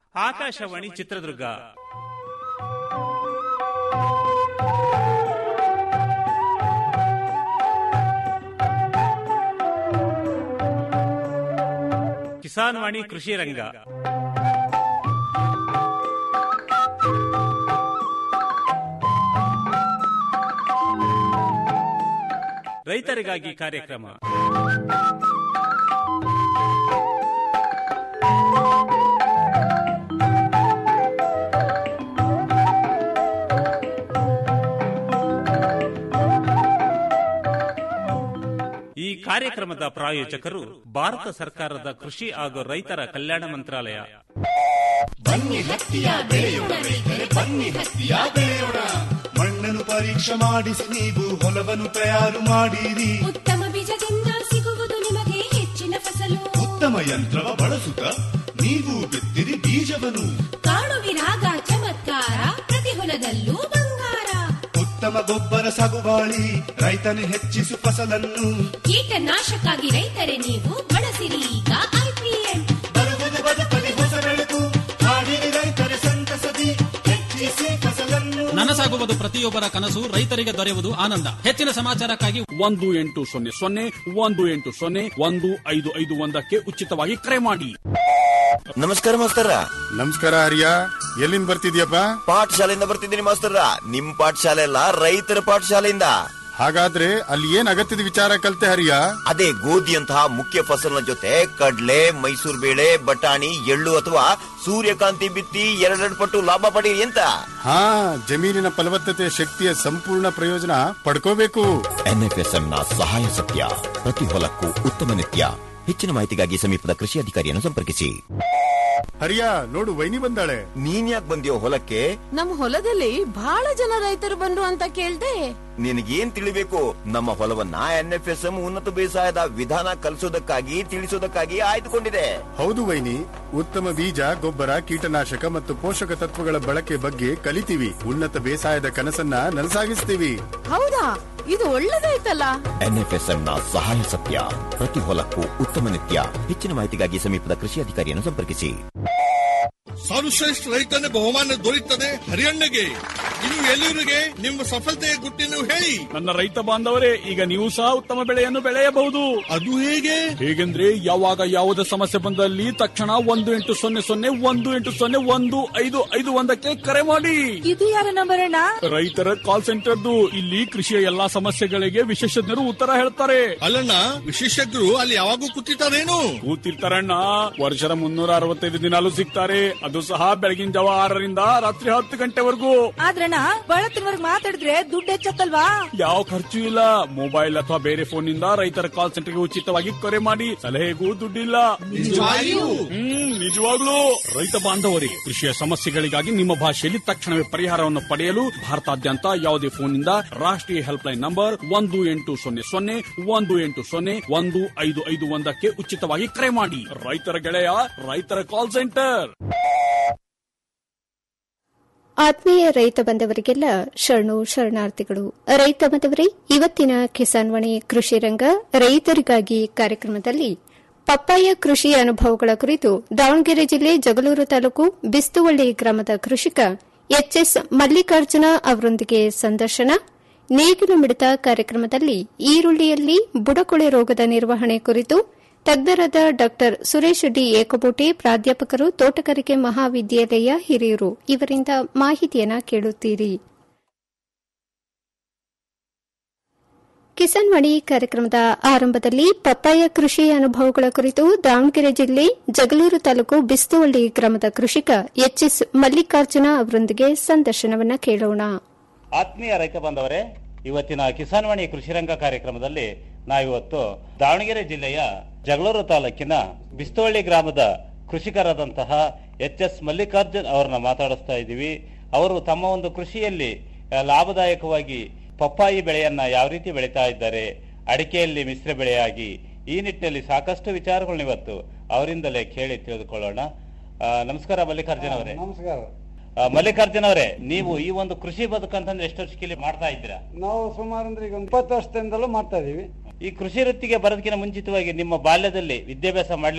ಆಕಾಶವಾಣಿ ಚಿತ್ರದುರ್ಗ ಕಿಸಾನ್ ವಾಣಿ ಕೃಷಿ ರಂಗ ರೈತರಿಗಾಗಿ ಕಾರ್ಯಕ್ರಮ ಈ ಕಾರ್ಯಕ್ರಮದ ಪ್ರಾಯೋಜಕರು ಭಾರತ ಸರ್ಕಾರದ ಕೃಷಿ ಹಾಗೂ ರೈತರ ಕಲ್ಯಾಣ ಮಂತ್ರಾಲಯ ಬನ್ನಿ ಹತ್ತಿಯ ಬೆಳೆಯೋಣ ರೈತರೆ ಬನ್ನಿ ಹತ್ತಿಯ ಬೆಳೆಯೋಣ ಮಣ್ಣನ್ನು ಪರೀಕ್ಷೆ ಮಾಡಿಸಿ ನೀವು ಹೊಲವನ್ನು ತಯಾರು ಮಾಡಿರಿ ಉತ್ತಮ ಬೀಜದಿಂದ ಸಿಗುವುದು ನಿಮಗೆ ಹೆಚ್ಚಿನ ಫಸಲು ಉತ್ತಮ ಯಂತ್ರವ ಬಳಸುತ್ತ ನೀವು ಬಿತ್ತಿರಿ ಬೀಜವನ್ನು ಕಾಣುವಿರಾಗ ಚಮತ್ಕಾರ ಪ್ರತಿ ಹೊಲದಲ್ಲೂ ಬಂಗಾರ ಉತ್ತಮ ಗೊಬ್ಬರ ಸಾಗುವಾಳಿ ರೈತನು ಹೆಚ್ಚಿಸು ಫಸಲನ್ನು ಕೀಟನಾಶಕ್ಕಾಗಿ ರೈತರೆ ನೀವು ಬಳಸಿರಿ ಈಗ ಐಪಿಎಂ ಬರುವುದು ಬದುಕಲಿ ಹೊಸ ಬೆಳಕು ಹಾಡಿರಿ ರೈತರೆ ಸಂತಸದಿ ಹೆಚ್ಚಿಸಿ ಫಸಲನ್ನು ನನಸಾಗುವುದು ಪ್ರತಿಯೊಬ್ಬರ ಕನಸು ರೈತರಿಗೆ ದೊರೆಯುವುದು ಆನಂದ ಹೆಚ್ಚಿನ ಸಮಾಚಾರಕ್ಕಾಗಿ ಒಂದು ಎಂಟು ಸೊನ್ನೆ ಸೊನ್ನೆ ಒಂದು ಎಂಟು ಸೊನ್ನೆ ಒಂದು ಐದು ಐದು ಒಂದಕ್ಕೆ ಉಚಿತವಾಗಿ ಕರೆ ಮಾಡಿ ನಮಸ್ಕಾರ ಮಾಸ್ತರ ನಮಸ್ಕಾರ ಹರಿಯ ಎಲ್ಲಿಂದ ಬರ್ತಿದ್ಯಪ್ಪ ಪಾಠಶಾಲೆಯಿಂದ ಬರ್ತಿದ್ದೀನಿ ಮಾಸ್ತರ ನಿಮ್ ಪಾಠಶಾಲೆ ಅಲ್ಲ ರೈತರ ಪಾಠಶಾಲೆಯಿಂದ ಹಾಗಾದ್ರೆ ಅಲ್ಲಿ ಏನ್ ಅಗತ್ಯದ ವಿಚಾರ ಕಲ್ತೆ ಹರಿಯ ಅದೇ ಗೋಧಿಯಂತಹ ಮುಖ್ಯ ಫಸಲಿನ ಜೊತೆ ಕಡ್ಲೆ ಮೈಸೂರು ಬೇಳೆ ಬಟಾಣಿ ಎಳ್ಳು ಅಥವಾ ಸೂರ್ಯಕಾಂತಿ ಬಿತ್ತಿ ಎರಡೆರಡು ಪಟ್ಟು ಲಾಭ ಪಡೀರಿ ಅಂತ ಹಾ ಜಮೀನಿನ ಫಲವತ್ತತೆ ಶಕ್ತಿಯ ಸಂಪೂರ್ಣ ಪ್ರಯೋಜನ ಪಡ್ಕೋಬೇಕು ಎನ್ಎಫ್ಎಸ್ಎಂ ನ ಸಹಾಯ ಸತ್ಯ ಪ್ರತಿ ಹೊಲಕ್ಕೂ ಉತ್ತಮ ನಿತ್ಯ ಹೆಚ್ಚಿನ ಮಾಹಿತಿಗಾಗಿ ಸಮೀಪದ ಕೃಷಿ ಅಧಿಕಾರಿಯನ್ನು ಸಂಪರ್ಕಿಸಿ ಹರಿಯ ನೋಡು ವೈನಿ ಬಂದಾಳೆ ನೀನ್ ಯಾಕೆ ಬಂದಿಯೋ ಹೊಲಕ್ಕೆ ನಮ್ ಹೊಲದಲ್ಲಿ ಬಹಳ ಜನ ರೈತರು ಬಂದ್ರು ಅಂತ ಕೇಳ್ದೆ ನಿನಗೇನ್ ತಿಳಿಬೇಕು ನಮ್ಮ ಹೊಲವನ್ನ ಎನ್ಎಫ್ಎಸ್ಎಂ ಉನ್ನತ ಬೇಸಾಯದ ವಿಧಾನ ಕಲಿಸೋದಕ್ಕಾಗಿ ತಿಳಿಸೋದಕ್ಕಾಗಿ ಆಯ್ದುಕೊಂಡಿದೆ ಹೌದು ವೈನಿ ಉತ್ತಮ ಬೀಜ ಗೊಬ್ಬರ ಕೀಟನಾಶಕ ಮತ್ತು ಪೋಷಕ ತತ್ವಗಳ ಬಳಕೆ ಬಗ್ಗೆ ಕಲಿತೀವಿ ಉನ್ನತ ಬೇಸಾಯದ ಕನಸನ್ನ ನನಸಾಗಿಸ್ತೀವಿ ಹೌದಾ ಇದು ಒಳ್ಳೇದಾಯ್ತಲ್ಲ ಎನ್ಎಫ್ಎಸ್ಎಂ ನ ಸಹಾಯ ಸತ್ಯ ಪ್ರತಿ ಹೊಲಕ್ಕೂ ಉತ್ತಮ ನಿತ್ಯ ಹೆಚ್ಚಿನ ಮಾಹಿತಿಗಾಗಿ ಸಮೀಪದ ಕೃಷಿ ಅಧಿಕಾರಿಯನ್ನು ಸಂಪರ್ಕಿಸಿ ಸರ್ವಶ್ರೇಷ್ಠ ರೈತನ ಬಹುಮಾನ ದೊರೆಯುತ್ತದೆ ಹರಿಯಣ್ಣಗೆ ಇನ್ನು ಎಲ್ಲರಿಗೆ ನಿಮ್ಮ ಸಫಲತೆಯ ಗುಟ್ಟಿನ ಹೇಳಿ ನನ್ನ ರೈತ ಬಾಂಧವರೇ ಈಗ ನೀವು ಸಹ ಉತ್ತಮ ಬೆಳೆಯನ್ನು ಬೆಳೆಯಬಹುದು ಅದು ಹೇಗೆ ಹೇಗೆಂದ್ರೆ ಯಾವಾಗ ಯಾವುದೇ ಸಮಸ್ಯೆ ಬಂದಲ್ಲಿ ತಕ್ಷಣ ಒಂದು ಎಂಟು ಸೊನ್ನೆ ಸೊನ್ನೆ ಒಂದು ಎಂಟು ಸೊನ್ನೆ ಒಂದು ಐದು ಐದು ಒಂದಕ್ಕೆ ಕರೆ ಮಾಡಿ ಇದು ಯಾರ ನಂಬರ್ ಅಣ್ಣ ರೈತರ ಕಾಲ್ ಸೆಂಟರ್ದು ಇಲ್ಲಿ ಕೃಷಿಯ ಎಲ್ಲಾ ಸಮಸ್ಯೆಗಳಿಗೆ ವಿಶೇಷಜ್ಞರು ಉತ್ತರ ಹೇಳ್ತಾರೆ ಅಲ್ಲಣ್ಣ ವಿಶೇಷಜ್ಞರು ಅಲ್ಲಿ ಯಾವಾಗೂ ಕೂತಿರ್ತಾರೇನು ಕೂತಿರ್ತಾರಣ್ಣ ವರ್ಷದ ಮುನ್ನೂರ ಅರವತ್ತೈದು ದಿನಾಲು ಸಿಗ್ತಾರೆ ಅದು ಸಹ ಬೆಳಗಿನ ಜಾವ ಆರರಿಂದ ರಾತ್ರಿ ಹತ್ತು ಗಂಟೆವರೆಗೂ ಆದ್ರಣ್ಣ ಬಳತ್ತಿನವರ್ಗ್ ಮಾತಾಡಿದ್ರೆ ದುಡ್ಡು ಹೆಚ್ಚತ್ತಲ್ವಾ ಯಾವ ಖರ್ಚು ಇಲ್ಲ ಮೊಬೈಲ್ ಅಥವಾ ಬೇರೆ ಫೋನ್ ನಿಂದ ರೈತರ ಕಾಲ್ ಸೆಂಟರ್ಗೆ ಉಚಿತವಾಗಿ ಕರೆ ಮಾಡಿ ಸಲಹೆಗೂ ದುಡ್ಡಿಲ್ಲ ನಿಜವಾಗಿಯೂ? ಹ್ಮ್ ನಿಜವಾಗ್ಲೂ ರೈತ ಬಾಂಧವರಿಗೆ ಕೃಷಿಯ ಸಮಸ್ಯೆಗಳಿಗಾಗಿ ನಿಮ್ಮ ಭಾಷೆಯಲ್ಲಿ ತಕ್ಷಣವೇ ಪರಿಹಾರವನ್ನು ಪಡೆಯಲು ಭಾರತಾದ್ಯಂತ ಯಾವುದೇ ಫೋನ್ ನಿಂದ ರಾಷ್ಟ್ರೀಯ ಹೆಲ್ಪ್ ಲೈನ್ ನಂಬರ್ ಒಂದು ಎಂಟು ಸೊನ್ನೆ ಸೊನ್ನೆ ಒಂದು ಎಂಟು ಸೊನ್ನೆ ಒಂದು ಐದು ಐದು ಒಂದಕ್ಕೆ ಉಚಿತವಾಗಿ ಕರೆ ಮಾಡಿ ರೈತರ ಗೆಳೆಯ ರೈತರ ಕಾಲ್ ಸೆಂಟರ್ ಆತ್ಮೀಯ ರೈತ ಬಂದವರಿಗೆಲ್ಲ ಶರಣು ಶರಣಾರ್ಥಿಗಳು ರೈತ ಬಂದವರೇ ಇವತ್ತಿನ ಕಿಸಾನ್ ವಾಣಿ ಕೃಷಿ ರಂಗ ರೈತರಿಗಾಗಿ ಕಾರ್ಯಕ್ರಮದಲ್ಲಿ ಪಪ್ಪಾಯ ಕೃಷಿ ಅನುಭವಗಳ ಕುರಿತು ದಾವಣಗೆರೆ ಜಿಲ್ಲೆ ಜಗಳೂರು ತಾಲೂಕು ಬಿಸ್ತುವಳ್ಳಿ ಗ್ರಾಮದ ಕೃಷಿಕ ಎಚ್ಎಸ್ ಮಲ್ಲಿಕಾರ್ಜುನ ಅವರೊಂದಿಗೆ ಸಂದರ್ಶನ ನೇಗಿಲು ಮಿಡಿತ ಕಾರ್ಯಕ್ರಮದಲ್ಲಿ ಈರುಳ್ಳಿಯಲ್ಲಿ ಬುಡಕೊಳೆ ರೋಗದ ನಿರ್ವಹಣೆ ಕುರಿತು ತಜ್ಞರಾದ ಡಾ ಸುರೇಶ್ ಡಿ ಏಕಬೋಟೆ ಪ್ರಾಧ್ಯಾಪಕರು ತೋಟಗಾರಿಕೆ ಮಹಾವಿದ್ಯಾಲಯ ಹಿರಿಯೂರು ಇವರಿಂದ ಮಾಹಿತಿಯನ್ನ ಕೇಳುತ್ತೀರಿ ಕಿಸಾನ್ ವಾಣಿ ಕಾರ್ಯಕ್ರಮದ ಆರಂಭದಲ್ಲಿ ಪಪ್ಪಾಯ ಕೃಷಿ ಅನುಭವಗಳ ಕುರಿತು ದಾವಣಗೆರೆ ಜಿಲ್ಲೆ ಜಗಳೂರು ತಾಲೂಕು ಬಿಸ್ತುವಳ್ಳಿ ಗ್ರಾಮದ ಕೃಷಿಕ ಎಚ್ಎಸ್ ಮಲ್ಲಿಕಾರ್ಜುನ ಅವರೊಂದಿಗೆ ಸಂದರ್ಶನವನ್ನ ಕೇಳೋಣ ಆತ್ಮೀಯ ರೈತ ಬಾಂಧವರೇ ಇವತ್ತಿನ ಕಿಸಾನ್ವಾಣಿ ಕೃಷಿರಂಗ ಕಾರ್ಯಕ್ರಮದಲ್ಲಿ ನಾವಿವತ್ತು ದಾವಣಗೆರೆ ಜಿಲ್ಲೆಯ ಜಗಳೂರು ತಾಲೂಕಿನ ಬಿಸ್ತುವಳ್ಳಿ ಗ್ರಾಮದ ಕೃಷಿಕರಾದಂತಹ ಎಚ್ ಎಸ್ ಮಲ್ಲಿಕಾರ್ಜುನ್ ಅವರನ್ನ ಮಾತಾಡಿಸ್ತಾ ಇದ್ದೀವಿ ಅವರು ತಮ್ಮ ಒಂದು ಕೃಷಿಯಲ್ಲಿ ಆ, ಲಾಭದಾಯಕವಾಗಿ ಪಪ್ಪಾಯಿ ಬೆಳೆಯನ್ನ ಯಾವ ರೀತಿ ಬೆಳೀತಾ ಇದ್ದಾರೆ ಅಡಿಕೆಯಲ್ಲಿ ಮಿಶ್ರ ಬೆಳೆಯಾಗಿ ಈ ನಿಟ್ಟಿನಲ್ಲಿ ಸಾಕಷ್ಟು ವಿಚಾರಗಳನ್ನ ಇವತ್ತು ಅವರಿಂದಲೇ ಕೇಳಿ ತಿಳಿದುಕೊಳ್ಳೋಣ ಆ, ನಮಸ್ಕಾರ ಮಲ್ಲಿಕಾರ್ಜುನ್ ಅವರೇ ನಮಸ್ಕಾರ ಆ, ಮಲ್ಲಿಕಾರ್ಜುನ್ ಅವರೇ ನೀವು ಈ ಒಂದು ಕೃಷಿ ಬದುಕಂತಂದ್ರೆ ಎಷ್ಟು ವರ್ಷಕ್ಕೆ ಮಾಡ್ತಾ ಇದ್ದೀರಾ ನಾವು ಸುಮಾರು ಅಂದ್ರೆ ಈಗ ಒಂದು ಇಪ್ಪತ್ತು ವರ್ಷದಿಂದಲೂ ಮಾಡ್ತಾ ಇದೀವಿ ಈ ಕೃಷಿ ವೃತ್ತಿಗೆ ಬರೋದಕ್ಕಿಂತ ಮುಂಚಿತವಾಗಿ ನಿಮ್ಮ ಬಾಲ್ಯದಲ್ಲಿ ವಿದ್ಯಾಭ್ಯಾಸ ಮಾಡ್ಲಿಲ್ವಾ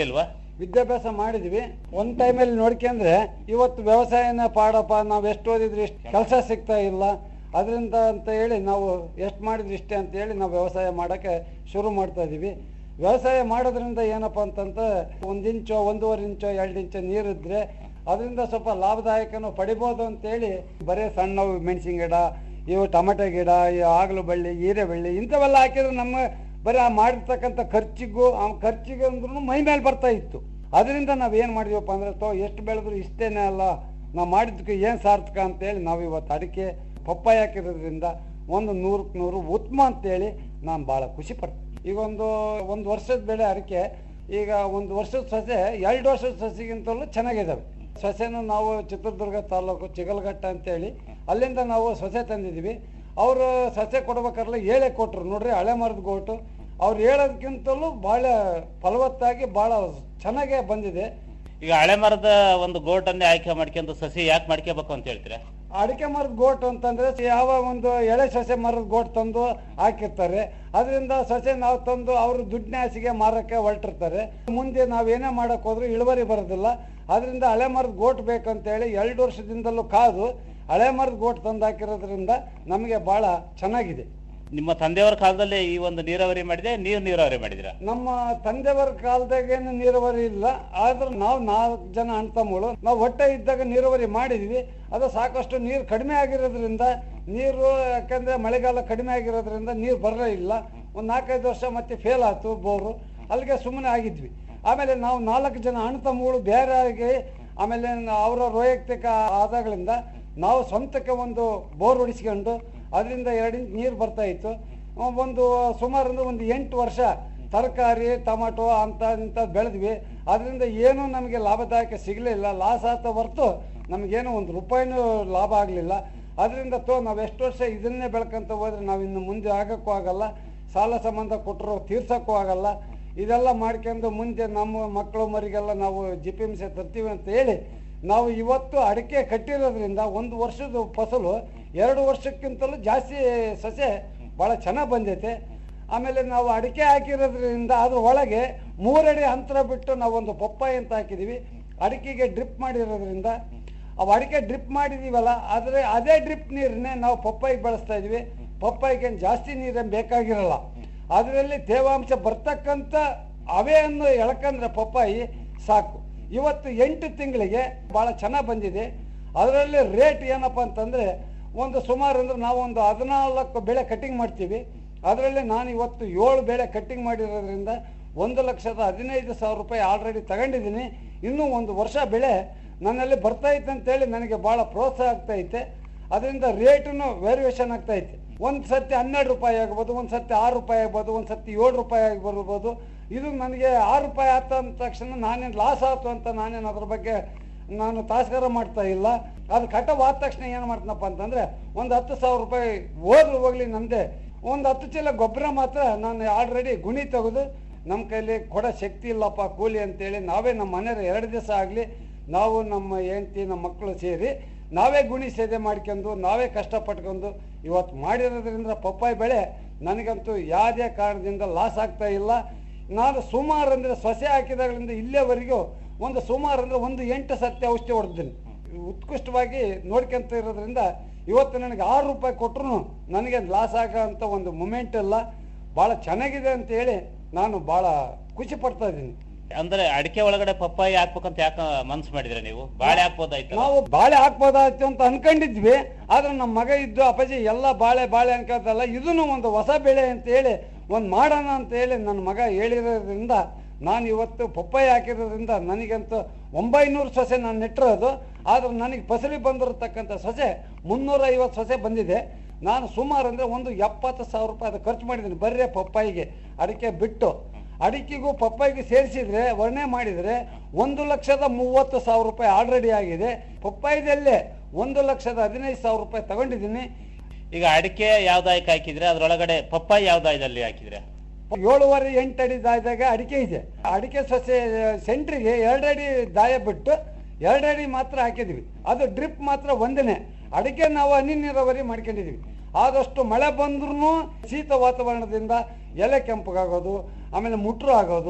ವಿದ್ಯಾಭ್ಯಾಸ ಮಾಡಿದ್ವಿ ಒಂದ್ ಟೈಮಲ್ಲಿ ನೋಡ್ಕೊಂಡ್ರೆ ಇವತ್ತು ವ್ಯವಸಾಯನ ಪಾಡಪ್ಪ ನಾವು ಎಷ್ಟು ಓದಿದ್ರೆ ಇಷ್ಟು ಕೆಲಸ ಸಿಗ್ತಾ ಇಲ್ಲ ಅದರಿಂದ ಅಂತ ಹೇಳಿ ನಾವು ಎಷ್ಟು ಮಾಡಿದ್ರೆ ಇಷ್ಟೇ ಅಂತ ಹೇಳಿ ನಾವು ವ್ಯವಸಾಯ ಮಾಡೋಕ್ಕೆ ಶುರು ಮಾಡ್ತಾ ಇದೀವಿ ವ್ಯವಸಾಯ ಮಾಡೋದ್ರಿಂದ ಏನಪ್ಪ ಅಂತಂತ ಒಂದು ಇಂಚೋ ಒಂದೂವರೆ ಇಂಚೋ ಎರಡು ಇಂಚೋ ನೀರಿದ್ರೆ ಅದರಿಂದ ಸ್ವಲ್ಪ ಲಾಭದಾಯಕನು ಪಡಿಬೋದು ಅಂತೇಳಿ ಬರೀ ಸಣ್ಣ ಮೆಣಸಿನ ಗಿಡ ಇವು ಟೊಮೆಟೊ ಗಿಡ ಈ ಆಗಲು ಬಳ್ಳಿ ಹೀರೆ ಬಳ್ಳಿ ಇಂಥವೆಲ್ಲ ಹಾಕಿದ್ರೆ ನಮ್ಮ ಬರೀ ಆ ಮಾಡಿರ್ತಕ್ಕಂಥ ಖರ್ಚಿಗೂ ಆ ಖರ್ಚಿಗೆ ಅಂದ್ರೂ ಮೈ ಮೇಲೆ ಬರ್ತಾ ಇತ್ತು ಅದರಿಂದ ನಾವು ಏನು ಮಾಡಿದೀವಪ್ಪ ಅಂದ್ರೆ ತೋ ಎಷ್ಟು ಬೆಳೆದ್ರು ಇಷ್ಟೇನೆ ಅಲ್ಲ ನಾವು ಮಾಡಿದ್ದಕ್ಕೆ ಏನು ಸಾರ್ಥಕ ಅಂತೇಳಿ ನಾವು ಇವತ್ತು ಅಡಿಕೆ ಪಪ್ಪಾಯ ಹಾಕಿರೋದ್ರಿಂದ ಒಂದು ನೂರಕ್ಕೆ ನೂರು ಉತ್ತಮ ಅಂತೇಳಿ ನಾನು ಭಾಳ ಖುಷಿ ಪಡ್ತೀನಿ ಈಗ ಒಂದು ಒಂದು ವರ್ಷದ ಬೆಳೆ ಅಡಿಕೆ ಈಗ ಒಂದು ವರ್ಷದ ಸಸ್ಯ ಎರಡು ವರ್ಷದ ಸಸಿಗಿಂತಲೂ ಚೆನ್ನಾಗಿದ್ದಾವೆ ಸಸ್ಯನ ನಾವು ಚಿತ್ರದುರ್ಗ ತಾಲೂಕು ಚಿಗಲ್ಘಟ್ಟ ಅಂತೇಳಿ ಅಲ್ಲಿಂದ ನಾವು ಸೊಸೆ ತಂದಿದ್ದೀವಿ ಅವರು ಸಸ್ಯ ಕೊಡ್ಬೇಕಾದ್ರೆ ಹೇಳೇ ಕೊಟ್ರು ನೋಡ್ರಿ ಹಳೆ ಮರದ ಗೋಟು ಅವ್ರು ಹೇಳೋದಕ್ಕಿಂತಲೂ ಭಾಳ ಫಲವತ್ತಾಗಿ ಭಾಳ ಚೆನ್ನಾಗೇ ಬಂದಿದೆ ಈಗ ಹಳೆ ಮರದ ಒಂದು ಗೋಟನ್ನೇ ಆಯ್ಕೆ ಮಾಡ್ಕೊಂಡು ಸಸಿ ಯಾಕೆ ಮಾಡ್ಕೋಬೇಕು ಅಂತ ಹೇಳ್ತೀರಾ ಅಡಿಕೆ ಮರದ ಗೋಟು ಅಂತಂದ್ರೆ ಯಾವ ಒಂದು ಎಳೆ ಸೊಸೆ ಮರದ ಗೋಟ್ ತಂದು ಹಾಕಿರ್ತಾರೆ ಅದರಿಂದ ಸೊಸೆ ನಾವು ತಂದು ಅವರು ದುಡ್ಡಿನ ಆಸೆಗೆ ಮಾರಕ್ಕೆ ಹೊರಟಿರ್ತಾರೆ ಮುಂದೆ ನಾವೇನೇ ಮಾಡಕ್ ಹೋದ್ರು ಇಳುವರಿ ಬರೋದಿಲ್ಲ ಅದರಿಂದ ಹಳೆ ಮರದ ಗೋಟ್ ಬೇಕಂತೇಳಿ ಎರಡು ವರ್ಷದಿಂದಲೂ ಕಾದು ಹಳೆ ಮರದ ಗೋಟ್ ತಂದು ಹಾಕಿರೋದ್ರಿಂದ ನಮಗೆ ಬಹಳ ಚೆನ್ನಾಗಿದೆ ನಿಮ್ಮ ತಂದೆಯವರ ಕಾಲದಲ್ಲಿ ಈ ಒಂದು ನೀರಾವರಿ ಮಾಡಿದೆ ನೀರು ನೀರಾವರಿ ಮಾಡಿದಿರಾ ನಮ್ಮ ತಂದೆಯವರ ಕಾಲದಾಗೇನು ನೀರಾವರಿ ಇಲ್ಲ ಆದ್ರೆ ನಾವು ನಾಲ್ಕು ಜನ ಅಣ್ಣ ತಮ್ಮಗಳು ನಾವು ಹೊಟ್ಟೆ ಇದ್ದಾಗ ನೀರಾವರಿ ಮಾಡಿದ್ವಿ ಅದು ಸಾಕಷ್ಟು ನೀರು ಕಡಿಮೆ ಆಗಿರೋದ್ರಿಂದ ನೀರು ಯಾಕಂದ್ರೆ ಮಳೆಗಾಲ ಕಡಿಮೆ ಆಗಿರೋದ್ರಿಂದ ನೀರು ಬರಲೇ ಇಲ್ಲ ಒಂದು ನಾಲ್ಕೈದು ವರ್ಷ ಮತ್ತೆ ಫೇಲ್ ಆಯ್ತು ಬೋರು ಅಲ್ಲಿಗೆ ಸುಮ್ಮನೆ ಆಗಿದ್ವಿ ಆಮೇಲೆ ನಾವು ನಾಲ್ಕು ಜನ ಅಣ್ಣ ತಮ್ಮಗಳು ಬೇರೆ ಆಗಿ ಆಮೇಲೆ ಅವರ ವೈಯಕ್ತಿಕ ಆದಾಯಗಳಿಂದ ನಾವು ಸ್ವಂತಕ್ಕೆ ಒಂದು ಬೋರ್ ಹೊಡಿಸ್ಕೊಂಡು ಅದರಿಂದ ಎರಡು ಇಂಚ್ ನೀರು ಬರ್ತಾ ಇತ್ತು ಒಂದು ಸುಮಾರು ಅಂದ್ರೆ ಒಂದು ಎಂಟು ವರ್ಷ ತರಕಾರಿ ಟೊಮಾಟೊ ಅಂತ ಇಂಥ ಬೆಳೆದ್ವಿ ಅದರಿಂದ ಏನೂ ನಮಗೆ ಲಾಭದಾಯಕ ಸಿಗಲಿಲ್ಲ ಲಾಸ್ ಆತ ಹೊರ್ತು ನಮಗೇನು ಒಂದು ರೂಪಾಯಿನೂ ಲಾಭ ಆಗಲಿಲ್ಲ ಅದರಿಂದ ತೋ ನಾವು ಎಷ್ಟು ವರ್ಷ ಇದನ್ನೇ ಬೆಳ್ಕೊಂತ ಹೋದ್ರೆ ನಾವು ಇನ್ನು ಮುಂದೆ ಆಗಕ್ಕೂ ಆಗಲ್ಲ ಸಾಲ ಸಂಬಂಧ ಕೊಟ್ಟರು ತೀರ್ಸಕ್ಕೂ ಆಗಲ್ಲ ಇದೆಲ್ಲ ಮಾಡ್ಕೊಂಡು ಮುಂದೆ ನಮ್ಮ ಮಕ್ಕಳು ಮರಿಗೆಲ್ಲ ನಾವು ಜಿ ಪಿ ಎಮ್ ಸಿ ತರ್ತೀವಿ ಅಂತ ಹೇಳಿ ನಾವು ಇವತ್ತು ಅಡಿಕೆ ಕಟ್ಟಿರೋದ್ರಿಂದ ಒಂದು ವರ್ಷದ ಫಸಲು ಎರಡು ವರ್ಷಕ್ಕಿಂತಲೂ ಜಾಸ್ತಿ ಸಸ್ಯ ಭಾಳ ಚೆನ್ನಾಗಿ ಬಂದೈತೆ ಆಮೇಲೆ ನಾವು ಅಡಿಕೆ ಹಾಕಿರೋದ್ರಿಂದ ಅದ್ರ ಒಳಗೆ ಮೂರಡಿ ಅಂತರ ಬಿಟ್ಟು ನಾವು ಒಂದು ಪಪ್ಪಾಯಿ ಅಂತ ಹಾಕಿದೀವಿ ಅಡಿಕೆಗೆ ಡ್ರಿಪ್ ಮಾಡಿರೋದ್ರಿಂದ ಅವು ಅಡಿಕೆ ಡ್ರಿಪ್ ಮಾಡಿದೀವಲ್ಲ ಆದರೆ ಅದೇ ಡ್ರಿಪ್ ನೀರನ್ನೇ ನಾವು ಪಪ್ಪಾಯಿಗೆ ಬಳಸ್ತಾ ಇದೀವಿ ಪಪ್ಪಾಯಿಗೆ ಏನ್ ಜಾಸ್ತಿ ನೀರೇನು ಬೇಕಾಗಿರಲ್ಲ ಅದರಲ್ಲಿ ತೇವಾಂಶ ಬರ್ತಕ್ಕಂಥ ಅವೆಯನ್ನು ಎಳ್ಕಂದ್ರೆ ಪಪ್ಪಾಯಿ ಸಾಕು ಇವತ್ತು ಎಂಟು ತಿಂಗಳಿಗೆ ಭಾಳ ಚೆನ್ನಾಗಿ ಬಂದಿದೆ ಅದರಲ್ಲಿ ರೇಟ್ ಏನಪ್ಪ ಅಂತಂದರೆ ಒಂದು ಸುಮಾರು ಅಂದ್ರೆ ನಾವು ಒಂದು ಹದಿನಾಲ್ಕು ಬೆಳೆ ಕಟ್ಟಿಂಗ್ ಮಾಡ್ತೀವಿ ಅದರಲ್ಲಿ ನಾನು ಇವತ್ತು ಏಳು ಬೆಳೆ ಕಟ್ಟಿಂಗ್ ಮಾಡಿರೋದ್ರಿಂದ ಒಂದು ಲಕ್ಷದ ಹದಿನೈದು ಸಾವಿರ ರೂಪಾಯಿ ಆಲ್ರೆಡಿ ತಗೊಂಡಿದ್ದೀನಿ ಇನ್ನೂ ಒಂದು ವರ್ಷ ಬೆಳೆ ನನ್ನಲ್ಲಿ ಬರ್ತಾ ಐತೆ ಅಂತೇಳಿ ನನಗೆ ಭಾಳ ಪ್ರೋತ್ಸಾಹ ಆಗ್ತಾ ಐತೆ ಅದರಿಂದ ರೇಟನ್ನು ವೇರಿಯೇಷನ್ ಆಗ್ತಾ ಐತೆ ಒಂದು ಸರ್ತಿ ಹನ್ನೆರಡು ರೂಪಾಯಿ ಆಗ್ಬೋದು ಒಂದು ಸರ್ತಿ ಆರು ರೂಪಾಯಿ ಆಗ್ಬೋದು ಒಂದು ಸರ್ತಿ ಏಳು ರೂಪಾಯಿ ಆಗಿ ಬರ್ಬೋದು ಇದು ನನಗೆ ಆರು ರೂಪಾಯಿ ಆತ ಅಂದ ತಕ್ಷಣ ನಾನೇನು ಲಾಸ್ ಆಯ್ತು ಅಂತ ನಾನೇನು ಅದ್ರ ಬಗ್ಗೆ ನಾನು ತಾಸ್ಕರ ಮಾಡ್ತಾ ಇಲ್ಲ ಅದು ಕಟಾವ್ ಆದ ತಕ್ಷಣ ಏನು ಮಾಡ್ತೀನಪ್ಪ ಅಂತಂದ್ರೆ ಒಂದು ಹತ್ತು ಸಾವಿರ ರೂಪಾಯಿ ಹೋದ್ರು ಹೋಗ್ಲಿ ನಂದೆ ಒಂದು ಹತ್ತು ಚೀಲ ಗೊಬ್ಬರ ಮಾತ್ರ ನಾನು ಆಲ್ರೆಡಿ ಗುಣಿ ತೆಗೆದು ನಮ್ಮ ಕೈಲಿ ಕೊಡೋ ಶಕ್ತಿ ಇಲ್ಲಪ್ಪ ಕೂಲಿ ಅಂತೇಳಿ ನಾವೇ ನಮ್ಮ ಮನೆಯವ್ರು ಎರಡು ದಿವಸ ಆಗಲಿ ನಾವು ನಮ್ಮ ಹೆಂಡತಿ ನಮ್ಮ ಮಕ್ಕಳು ಸೇರಿ ನಾವೇ ಗುಣಿ ಸೇದೆ ಮಾಡ್ಕೊಂಡು ನಾವೇ ಕಷ್ಟಪಟ್ಕೊಂಡು ಇವತ್ತು ಮಾಡಿರೋದ್ರಿಂದ ಪಪ್ಪಾಯಿ ಬೆಳೆ ನನಗಂತೂ ಯಾವುದೇ ಕಾರಣದಿಂದ ಲಾಸ್ ಆಗ್ತಾ ಇಲ್ಲ ನಾನು ಸುಮಾರು ಅಂದರೆ ಸೊಸೆ ಹಾಕಿದಾಗಲಿಂದ ಇಲ್ಲಿಯವರೆಗೂ ಒಂದು ಸುಮಾರು ಅಂದರೆ ಒಂದು ಎಂಟು ಸತ್ಯ ಔಷಧಿ ಹೊಡೆದಿದ್ದೀನಿ ಉತ್ಕೃಷ್ಟವಾಗಿ ನೋಡ್ಕೊಂತ ಇರೋದ್ರಿಂದ ಇವತ್ತು ನನಗೆ ಆರು ರೂಪಾಯಿ ಕೊಟ್ಟರು ನನಗೆ ಲಾಸ್ ಆಗೋ ಅಂತ ಒಂದು ಮೂಮೆಂಟ್ ಇಲ್ಲ ಭಾಳ ಚೆನ್ನಾಗಿದೆ ಅಂತ ಹೇಳಿ ನಾನು ಭಾಳ ಖುಷಿ ಪಡ್ತಾ ಇದ್ದೀನಿ ಅಂದ್ರೆ ಅಡಿಕೆ ಒಳಗಡೆ ಪಪ್ಪಾಯಿ ಹಾಕ್ಬೇಕಂತ ಯಾಕೆ ಮನ್ಸು ಮಾಡಿದ್ರೆ ನೀವು ಬಾಳೆ ಹಾಕ್ಬೋದಾಯ್ತು ನಾವು ಬಾಳೆ ಹಾಕ್ಬೋದಾಯ್ತು ಅಂತ ಅನ್ಕೊಂಡಿದ್ವಿ ಆದ್ರೆ ನಮ್ಮ ಮಗ ಇದ್ದು ಅಪ್ಪಾಜಿ ಎಲ್ಲ ಬಾಳೆ ಬಾಳೆ ಅನ್ಕೋತಲ್ಲ ಇದನ್ನು ಒಂದು ಹೊಸ ಬೆಳೆ ಅಂತ ಹೇಳಿ ಒಂದು ಮಾಡೋಣ ಅಂತ ಹೇಳಿ ನನ್ನ ಮಗ ಹೇಳಿರೋದ್ರಿಂದ ನಾನು ಇವತ್ತು ಪಪ್ಪಾಯಿ ಹಾಕಿರೋದ್ರಿಂದ ನನಗಂತೂ ಒಂಬೈನೂರು ಸೊಸೆ ನಾನು ನೆಟ್ಟಿರೋದು ಆದ್ರೆ ನನಗೆ ಫಸಲಿ ಬಂದಿರತಕ್ಕಂಥ ಸೊಸೆ ಮುನ್ನೂರ ಐವತ್ತು ಸೊಸೆ ಬಂದಿದೆ ನಾನು ಸುಮಾರು ಅಂದರೆ ಒಂದು ಎಪ್ಪತ್ತು ಸಾವಿರ ರೂಪಾಯಿ ಅದು ಖರ್ಚು ಮಾಡಿದ್ದೀನಿ ಬರೀ ಪಪ್ಪಾಯಿಗೆ ಅಡಿಕೆ ಬಿಟ್ಟು ಅಡಿಕೆಗೂ ಪಪ್ಪಾಯಿಗೂ ಸೇರಿಸಿದ್ರೆ ವರ್ಣೆ ಮಾಡಿದರೆ ಒಂದು ಲಕ್ಷದ ಮೂವತ್ತು ಸಾವಿರ ರೂಪಾಯಿ ಆಲ್ರೆಡಿ ಆಗಿದೆ ಪಪ್ಪಾಯದಲ್ಲೇ ಒಂದು ಲಕ್ಷದ ಹದಿನೈದು ಸಾವಿರ ರೂಪಾಯಿ ತಗೊಂಡಿದ್ದೀನಿ ಈಗ ಅಡಿಕೆ ಯಾವ್ದಾಯ್ಕೆ ಹಾಕಿದ್ರೆ ಅದ್ರೊಳಗಡೆ ಪಪ್ಪಾಯಿ ಯಾವ್ದಾಯ್ದಲ್ಲಿ ಹಾಕಿದ್ರೆ ಏಳುವರೆ ಎಂಟು ಅಡಿ ದಾಯದಾಗ ಅಡಿಕೆ ಇದೆ ಅಡಿಕೆ ಸಸ್ಯ ಸೆಂಟ್ರಿಗೆ ಎರಡಡಿ ದಾಯ ಬಿಟ್ಟು ಎರಡಡಿ ಮಾತ್ರ ಹಾಕಿದ್ವಿ ಅದು ಡ್ರಿಪ್ ಮಾತ್ರ ಒಂದನೇ ಅಡಿಕೆ ನಾವು ಹನಿ ನೀರಾವರಿ ಮಾಡ್ಕೊಂಡಿದೀವಿ ಆದಷ್ಟು ಮಳೆ ಬಂದ್ರೂ ಶೀತ ವಾತಾವರಣದಿಂದ ಎಲೆ ಕೆಂಪಗಾಗೋದು ಆಮೇಲೆ ಮುಟ್ರು ಆಗೋದು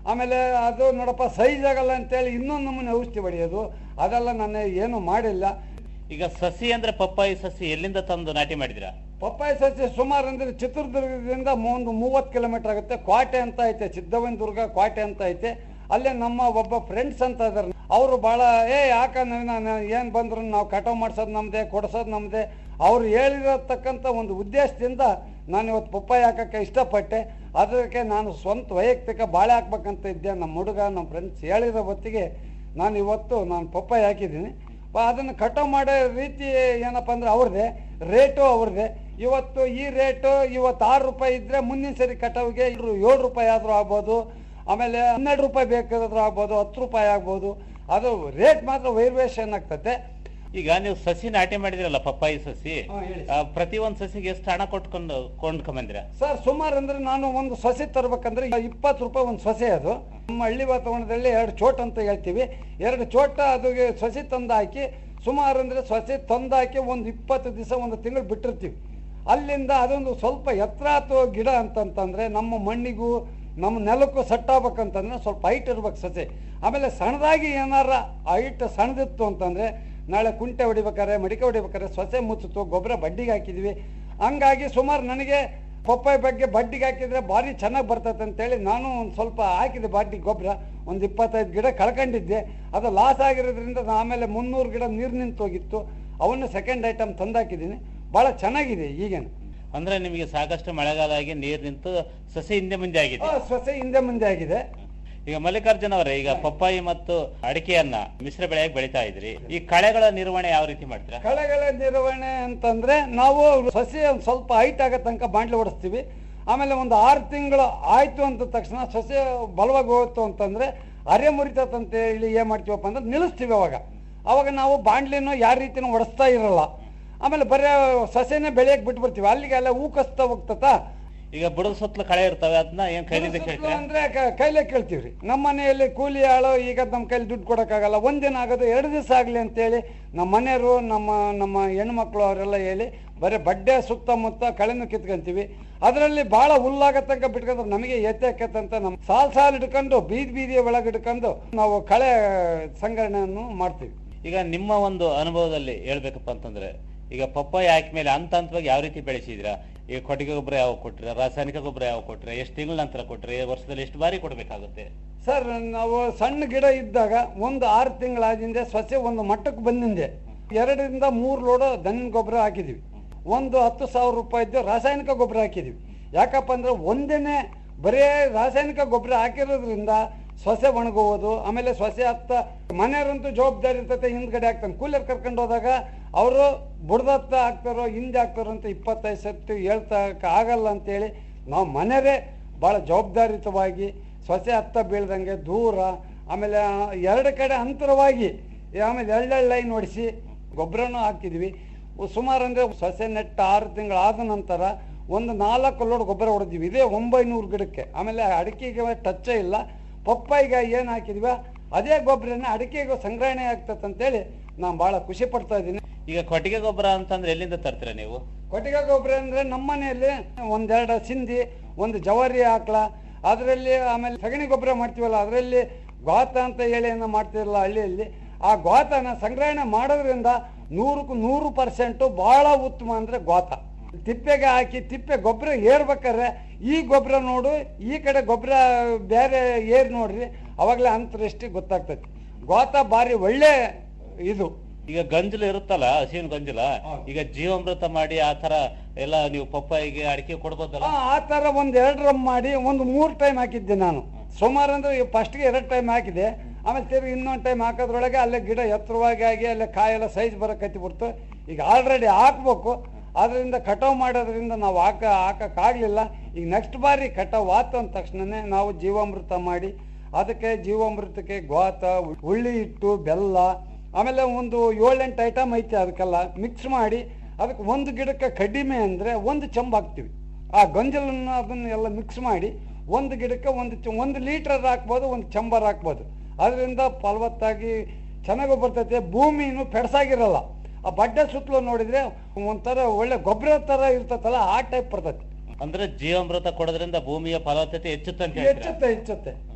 ಆಮೇಲೆ ಅದು ನೋಡಪ್ಪ ಸೈಜ್ ಆಗಲ್ಲ ಅಂತೇಳಿ ಇನ್ನೊಂದು ನಮೂನೆ ಔಷಧಿ ಹೊಡೆಯೋದು ಅದೆಲ್ಲ ನಾನು ಏನು ಮಾಡಿಲ್ಲ ಈಗ ಸಸಿ ಅಂದ್ರೆ ಪಪ್ಪಾಯಿ ಸಸಿ ಎಲ್ಲಿಂದ ತಂದು ನಾಟಿ ಮಾಡಿದಿರಾ ಪಪ್ಪಾಯಿ ಸಸ್ಯ ಸುಮಾರು ಅಂದ್ರೆ ಚಿತ್ರದುರ್ಗದಿಂದ ಒಂದು ಮೂವತ್ತು ಕಿಲೋಮೀಟರ್ ಆಗುತ್ತೆ ಕ್ವಾಟೆ ಅಂತ ಐತೆ ಸಿದ್ದವನ ದುರ್ಗ ಕ್ವಾಟೆ ಅಂತ ಐತೆ ಅಲ್ಲೇ ನಮ್ಮ ಒಬ್ಬ ಫ್ರೆಂಡ್ಸ್ ಅಂತ ಇದಾರೆ ಅವರು ಭಾಳ ಏ ಯಾಕ ಏನು ಬಂದ್ರು ನಾವು ಕಟಾವ್ ಮಾಡ್ಸೋದು ನಮ್ಮದೇ ಕೊಡ್ಸೋದು ನಮ್ಮದೇ ಅವ್ರು ಹೇಳಿರತಕ್ಕಂಥ ಒಂದು ಉದ್ದೇಶದಿಂದ ನಾನು ಇವತ್ತು ಪಪ್ಪಾಯಿ ಹಾಕಕ್ಕೆ ಇಷ್ಟಪಟ್ಟೆ ಅದಕ್ಕೆ ನಾನು ಸ್ವಂತ ವೈಯಕ್ತಿಕ ಬಾಳೆ ಹಾಕ್ಬೇಕಂತ ಇದ್ದೆ ನಮ್ಮ ಹುಡುಗ ನಮ್ಮ ಫ್ರೆಂಡ್ಸ್ ಹೇಳಿರೋ ಹೊತ್ತಿಗೆ ನಾನು ಇವತ್ತು ನಾನು ಪಪ್ಪಾಯಿ ಹಾಕಿದ್ದೀನಿ ಪ- ಅದನ್ನು ಕಟಾವ್ ಮಾಡೋ ರೀತಿ ಏನಪ್ಪ ಅಂದ್ರೆ ಅವ್ರದ್ದೇ ರೇಟು ಅವ್ರದ್ದೇ ಇವತ್ತು ಈ ರೇಟು ಇವತ್ತು ಆರು ರೂಪಾಯಿ ಇದ್ರೆ ಮುಂದಿನ ಸರಿ ಕಟಾವಿಗೆ ಇವ್ರು ಏಳು ರೂಪಾಯಿ ಆದರೂ ಆಗ್ಬೋದು ಆಮೇಲೆ ಹನ್ನೆರಡು ರೂಪಾಯಿ ಬೇಕಾದ್ರೂ ಆಗ್ಬೋದು ಹತ್ತು ರೂಪಾಯಿ ಆಗ್ಬೋದು ಅದು ರೇಟ್ ಮಾತ್ರ ವೈರ್ವೇಷನ್ ಆಗ್ತತೆ ಈಗ ನೀವು ಸಸಿ ನಾಟಿ ಮಾಡಿದಿರಲ್ಲ ಪಪ್ಪಾಯಿ ಸಸಿ ಹಾ, ಹೇಳಿ. ಆ, ಪ್ರತಿ ಒಂದ್ ಸಸಿಗೆ ಎಷ್ಟು ಹಣ ಕೊಟ್ಕೊಂಡು ಕೊಂಡ್ಕೊಂಬಂದಿರ ಸರ್ ಸುಮಾರು ಅಂದ್ರೆ ನಾನು ಒಂದು ಸೊಸೆ ತರ್ಬೇಕಂದ್ರೆ ಇಪ್ಪತ್ತು ರೂಪಾಯಿ ಒಂದು ಸೊಸೆ ಅದು ನಮ್ಮ ಹಳ್ಳಿ ವಾತಾವರಣದಲ್ಲಿ ಎರಡು ಚೋಟ್ ಅಂತ ಹೇಳ್ತೀವಿ ಎರಡು ಚೋಟ ಅದು ಸೊಸೆ ತಂದು ಹಾಕಿ ಸುಮಾರು ಅಂದ್ರೆ ಸೊಸೆ ತಂದು ಹಾಕಿ ಒಂದು ಇಪ್ಪತ್ತು ದಿವಸ ಒಂದು ತಿಂಗಳು ಬಿಟ್ಟಿರ್ತೀವಿ ಅಲ್ಲಿಂದ ಅದೊಂದು ಸ್ವಲ್ಪ ಎತ್ತರ ಅಥವಾ ಗಿಡ ಅಂತಂತಂದ್ರೆ ನಮ್ಮ ಮಣ್ಣಿಗೂ ನಮ್ಮ ನೆಲಕ್ಕೂ ಸೆಟ್ ಆಗ್ಬೇಕಂತಂದ್ರೆ ಸ್ವಲ್ಪ ಹೈಟ್ ಇರ್ಬೇಕು ಸಸಿ ಆಮೇಲೆ ಸಣ್ಣದಾಗಿ ಏನಾರ ಹೈಟ್ ಸಣ್ಣದಿತ್ತು ಅಂತಂದ್ರೆ ನಾಳೆ ಕುಂಟೆ ಹೊಡಿಬೇಕಾರೆ ಮಡಿಕೆ ಹೊಡಿಬೇಕಾರೆ ಸೊಸೆ ಮುಚ್ಚಿತು ಗೊಬ್ಬರ ಬಡ್ಡಿಗೆ ಹಾಕಿದ್ವಿ ಹಂಗಾಗಿ ಸುಮಾರು ನನಗೆ ಪಪ್ಪಾಯಿ ಬಗ್ಗೆ ಬಡ್ಡಿಗೆ ಹಾಕಿದ್ರೆ ಭಾರಿ ಚೆನ್ನಾಗಿ ಬರ್ತೈತೆ ಅಂತೇಳಿ ನಾನು ಒಂದು ಸ್ವಲ್ಪ ಹಾಕಿದೆ ಬಾಡ್ಡಿ ಗೊಬ್ಬರ ಒಂದು ಇಪ್ಪತ್ತೈದು ಗಿಡ ಕಳ್ಕೊಂಡಿದ್ದೆ ಅದು ಲಾಸ್ ಆಗಿರೋದ್ರಿಂದ ನಾನು ಆಮೇಲೆ ಮುನ್ನೂರು ಗಿಡ ನೀರು ನಿಂತು ಹೋಗಿತ್ತು ಅವನ್ನ ಸೆಕೆಂಡ್ ಐಟಮ್ ತಂದಾಕಿದ್ದೀನಿ ಭಾಳ ಚೆನ್ನಾಗಿದೆ ಈಗೇನು ಅಂದ್ರೆ ನಿಮಗೆ ಸಾಕಷ್ಟು ಮಳೆಗಾಲ ಆಗಿ ನೀರ್ ನಿಂತು ಸಸಿ ಹಿಂದೆ ಮುಂದೆ ಆಗಿದೆ ಆ, ಸೊಸೆ ಹಿಂದೆ ಮುಂದೆ ಆಗಿದೆ ಈಗ ಮಲ್ಲಿಕಾರ್ಜುನ ಅವರೇ ಈಗ ಪಪ್ಪಾಯಿ ಮತ್ತು ಅಡಿಕೆಯನ್ನ ಮಿಶ್ರ ಬೆಳೆಯಾಗಿ ಬೆಳಿತಾ ಇದ್ರಿ ಈ ಕಳೆಗಳ ನಿರ್ವಹಣೆ ಯಾವ ರೀತಿ ಮಾಡ್ತೀರಾ ಕಳೆಗಳ ನಿರ್ವಹಣೆ ಅಂತಂದ್ರೆ ನಾವು ಸಸಿ ಒಂದ್ ಸ್ವಲ್ಪ ಹೈಟ್ ಆಗೋ ತನಕ ಬಾಂಡ್ಲೆ ಓಡಿಸ್ತೀವಿ ಆಮೇಲೆ ಒಂದು ಆರು ತಿಂಗಳು ಆಯ್ತು ಅಂತ ತಕ್ಷಣ ಸಸಿ ಬಲವಾಗಿ ಹೋಯ್ತು ಅಂತಂದ್ರೆ ಅರೆ ಮುರಿತಂತ ಹೇಳಿ ಏನ್ ಮಾಡ್ತೀವಪ್ಪ ಅಂದ್ರೆ ನಿಲ್ಲಿಸ್ತೀವಿ ಅವಾಗ ಅವಾಗ ನಾವು ಬಾಂಡ್ಲಿನೂ ಯಾವ ರೀತಿನೂ ಓಡಿಸ್ತಾ ಇರಲ್ಲ ಆಮೇಲೆ ಬರೀ ಸಸಿನೇ ಬೆಳೆಯಕ್ಕೆ ಬಿಟ್ಬಿಡ್ತೀವಿ ಅಲ್ಲಿಗೆ ಎಲ್ಲ ಹೂಕಸ್ತಾ ಹೋಗ್ತತ ಈಗ ಬುಡದ ಸುತ್ತಲೂ ಕಳೆ ಇರ್ತವೆ ಅದನ್ನ ಏನ್ ಕೈಲಿಂದ ಕೇಳ್ತೀರಾ ಅಂದ್ರೆ ಕ- ಕೈಲೇ ಕೇಳ್ತೀವ್ರಿ ನಮ್ಮ ಮನೆಯಲ್ಲಿ ಕೂಲಿ ಆಳು ಈಗ ನಮ್ಮ ಕೈಲಿ ದುಡ್ಡು ಕೊಡಕ್ಕಾಗಲ್ಲ ಒಂದಿನ ಆಗೋದು ಎರಡು ದಿವಸ ಆಗಲಿ ಅಂತೇಳಿ ನಮ್ಮ ಮನೆಯವರು ನಮ್ಮ ನಮ್ಮ ಹೆಣ್ಮಕ್ಳು ಅವರೆಲ್ಲ ಹೇಳಿ ಬರೀ ಬಡ್ಡೆ ಸುತ್ತಮುತ್ತ ಕಳೆನು ಕಿತ್ಕೊಂತೀವಿ ಅದರಲ್ಲಿ ಬಹಳ ಹುಲ್ಲಾಗ ತನಕ ಬಿಟ್ಕೊಂಡ್ರೆ ನಮಗೆ ಎತ್ತೇಕತ್ತಂತ ನಮ್ಮ ಸಾಲ್ ಸಾಲ್ ಹಿಡ್ಕೊಂಡು ಬೀದಿ ಬೀದಿಯ ಒಳಗೆ ಹಿಡ್ಕೊಂಡು ನಾವು ಕಳೆ ಸಂಗ್ರಹಣೆಯನ್ನು ಮಾಡ್ತೀವಿ ಈಗ ನಿಮ್ಮ ಒಂದು ಅನುಭವದಲ್ಲಿ ಹೇಳ್ಬೇಕಪ್ಪ ಅಂತಂದ್ರೆ ಈಗ ಪಪ್ಪಾಯಿ ಹಾಕಿದ್ಮೇಲೆ ಹಂತ ಹಂತವಾಗಿ ಯಾವ ರೀತಿ ಬೆಳೆಸಿದಿರಾ ಈಗ ಕೊಟ್ಟಿಗೆ ಗೊಬ್ಬರ ಯಾವ ಕೊಟ್ರೆ ರಾಸಾಯನಿಕ ಗೊಬ್ಬರ ಯಾವ ಕೊಟ್ರೆ ಎಷ್ಟು ತಿಂಗಳ ನಂತರ ಕೊಟ್ರೆ ವರ್ಷದಲ್ಲಿ ಎಷ್ಟು ಬಾರಿ ಕೊಡ್ಬೇಕಾಗುತ್ತೆ ಸರ್ ನಾವು ಸಣ್ಣ ಗಿಡ ಇದ್ದಾಗ ಒಂದು ಆರು ತಿಂಗಳಾದಿಂದ ಸೊಸೆ ಒಂದು ಮಟ್ಟಕ್ಕೆ ಬಂದಿಂದೆ ಎರಡರಿಂದ ಮೂರು ಲೋಡು ದನ ಗೊಬ್ಬರ ಹಾಕಿದ್ವಿ ಒಂದು ಹತ್ತು ಸಾವಿರ ರೂಪಾಯಿದ್ದು ರಾಸಾಯನಿಕ ಗೊಬ್ಬರ ಹಾಕಿದ್ವಿ ಯಾಕಪ್ಪ ಅಂದ್ರೆ ಒಂದೇನೆ ಬರೇ ರಾಸಾಯನಿಕ ಗೊಬ್ಬರ ಹಾಕಿರೋದ್ರಿಂದ ಸೊಸೆ ಒಣಗೋದು ಆಮೇಲೆ ಸೊಸೆ ಹತ್ತ ಮನೆಯವರಂತೂ ಜವಾಬ್ದಾರಿ ಇರ್ತೈತೆ ಹಿಂದ್ಗಡೆ ಹಾಕ್ತಾನೆ ಕೂಲರ್ ಕರ್ಕೊಂಡು ಹೋದಾಗ ಅವರು ಬುಡ್ದತ್ತ ಹಾಕ್ತಾರೋ ಹಿಂದೆ ಹಾಕ್ತಾರೋ ಅಂತ ಇಪ್ಪತ್ತೈದು ಸತ್ತು ಹೇಳ್ತಕ್ಕ ಆಗಲ್ಲ ಅಂತೇಳಿ ನಾವು ಮನೆಯವರೇ ಭಾಳ ಜವಾಬ್ದಾರಿಯುತವಾಗಿ ಸೊಸೆ ಹತ್ತ ಬೀಳ್ದಂಗೆ ದೂರ ಆಮೇಲೆ ಆ, ಎರಡು ಕಡೆ ಅಂತರವಾಗಿ ಆಮೇಲೆ ಎಳ್ಳೆಳ್ಳು ಲೈನ್ ಹೊಡಿಸಿ ಗೊಬ್ಬರನೂ ಹಾಕಿದ್ವಿ ಉ- ಸುಮಾರು ಅಂದರೆ ಸೊಸೆ ನೆಟ್ಟ ಆರು ತಿಂಗಳಾದ ನಂತರ ಒಂದು ನಾಲ್ಕು ಲೋಡ್ ಗೊಬ್ಬರ ಹೊಡೆದಿವಿ ಇದೇ ಒಂಬೈನೂರು ಗಿಡಕ್ಕೆ ಆಮೇಲೆ ಅಡಿಕೆಗೆ ಟಚ್ಚೇ ಇಲ್ಲ ಪಪ್ಪಾಯಿಗೆ ಏನು ಹಾಕಿದ್ವಿ ಅದೇ ಗೊಬ್ಬರನ ಅಡಿಕೆಗೆ ಸಂಗ್ರಹಣೆ ಆಗ್ತದೆ ಅಂತೇಳಿ ನಾನು ಭಾಳ ಖುಷಿ ಪಡ್ತಾ ಇದ್ದೀನಿ ಈಗ ಕೊಟ್ಟಿಗೆ ಗೊಬ್ಬರ ಅಂತಂದ್ರೆ ಎಲ್ಲಿಂದ ತರ್ತೀರಾ ನೀವು ಕೊಟ್ಟಿಗೆ ಗೊಬ್ಬರ ಅಂದ್ರೆ ನಮ್ಮ ಮನೆಯಲ್ಲಿ ಒಂದೆರಡು ಸಿಂಧಿ ಒಂದು ಜವಾರಿ ಆಕಳ ಅದರಲ್ಲಿ ಆಮೇಲೆ ಸಗಣಿ ಗೊಬ್ಬರ ಮಾಡ್ತೀವಲ್ಲ ಅದರಲ್ಲಿ ಗೋತ ಅಂತ ಹೇಳಿ ಏನೋ ಮಾಡ್ತಿರಲ್ಲ ಹಳ್ಳಿಯಲ್ಲಿ ಆ ಗೋತನ ಸಂಗ್ರಹಣೆ ಮಾಡೋದ್ರಿಂದ ನೂರಕ್ಕೂ ನೂರು ಪರ್ಸೆಂಟು ಬಹಳ ಉತ್ತಮ ಅಂದ್ರೆ ಗೋತ ತಿಪ್ಪೆಗೆ ಹಾಕಿ ತಿಪ್ಪೆ ಗೊಬ್ಬರ ಏರ್ಬೇಕಾದ್ರೆ ಈ ಗೊಬ್ಬರ ನೋಡು ಈ ಕಡೆ ಗೊಬ್ಬರ ಬೇರೆ ಏರ್ ನೋಡ್ರಿ ಅವಾಗಲೇ ಅಂತರಷ್ಟಿ ಗೊತ್ತಾಗ್ತೈತಿ ಗೋತ ಭಾರಿ ಒಳ್ಳೆ ಇದು ಈಗ ಗಂಜಲು ಇರುತ್ತಲ್ಲ ಹಸಿವಿನ ಗಂಜಲ ಈಗ ಜೀವಾಮೃತ ಮಾಡಿ ಆ ತರ ಎಲ್ಲ ನೀವು ಪಪ್ಪಾಯಿಗೆ ಅಡಿಕೆ ಕೊಡ್ಬೋದಲ್ಲ ಆ, ಆ ತರ ಒಂದ್ ಎರಡು ರಮ್ ಮಾಡಿ ಒಂದು ಮೂರು ಟೈಮ್ ಹಾಕಿದ್ದೆ ನಾನು ಸುಮಾರು ಅಂದ್ರೆ ಫಸ್ಟ್ಗೆ ಎರಡು ಟೈಮ್ ಹಾಕಿದೆ ಆಮೇಲೆ ತಿರುಗಿ ಇನ್ನೊಂದು ಟೈಮ್ ಹಾಕೋದ್ರೊಳಗೆ ಅಲ್ಲೇ ಗಿಡ ಎತ್ತರವಾಗಿ ಆಗಿ ಅಲ್ಲೇ ಕಾಯೆಲ್ಲ ಸೈಜ್ ಬರಕತ್ತಿ ಬಿಡ್ತು ಈಗ ಆಲ್ರೆಡಿ ಹಾಕ್ಬೇಕು ಅದರಿಂದ ಕಟಾವ್ ಮಾಡೋದ್ರಿಂದ ನಾವು ಹಾಕ ಹಾಕಕ್ಕಾಗಲಿಲ್ಲ ಈಗ ನೆಕ್ಸ್ಟ್ ಬಾರಿ ಕಟಾವ್ ಆತು ಅಂದ ತಕ್ಷಣನೇ ನಾವು ಜೀವಾಮೃತ ಮಾಡಿ ಅದಕ್ಕೆ ಜೀವಾಮೃತಕ್ಕೆ ಗೋತ ಹುಳ್ಳಿ ಹಿಟ್ಟು ಬೆಲ್ಲ ಆಮೇಲೆ ಒಂದು ಏಳೆಂಟು ಐಟಮ್ ಐತೆ ಅದಕ್ಕೆಲ್ಲ ಮಿಕ್ಸ್ ಮಾಡಿ ಅದಕ್ಕೆ ಒಂದು ಗಿಡಕ್ಕೆ ಕಡಿಮೆ ಅಂದರೆ ಒಂದು ಚಂಬು ಹಾಕ್ತೀವಿ ಆ ಗಂಜಲನ್ನು ಅದನ್ನ ಎಲ್ಲ ಮಿಕ್ಸ್ ಮಾಡಿ ಒಂದು ಗಿಡಕ್ಕೆ ಒಂದು ಚ- ಒಂದು ಲೀಟರ್ ಹಾಕ್ಬೋದು ಒಂದು ಚಂಬರ್ ಹಾಕ್ಬೋದು ಅದರಿಂದ ಫಲವತ್ತಾಗಿ ಚೆನ್ನಾಗಿ ಬರ್ತೈತೆ ಭೂಮಿನೂ ಪೆಡ್ಸಾಗಿರಲ್ಲ ಆ ಬಡ್ಡೆ ಸುತ್ತಲೂ ನೋಡಿದ್ರೆ ಒಂಥರ ಒಳ್ಳೆ ಗೊಬ್ಬರ ಥರ ಇರ್ತೈತಲ್ಲ ಆ ಟೈಪ್ ಬರ್ತೈತೆ ಅಂದ್ರೆ ಜೀವಾಮೃತ ಕೊಡೋದ್ರಿಂದ ಭೂಮಿಯ ಫಲವತ್ತತೆ ಹೆಚ್ಚುತ್ತೆ ಅಂತ ಹೇಳ್ತೀರಾ ಹೆಚ್ಚುತ್ತೆ ಹೆಚ್ಚುತ್ತೆ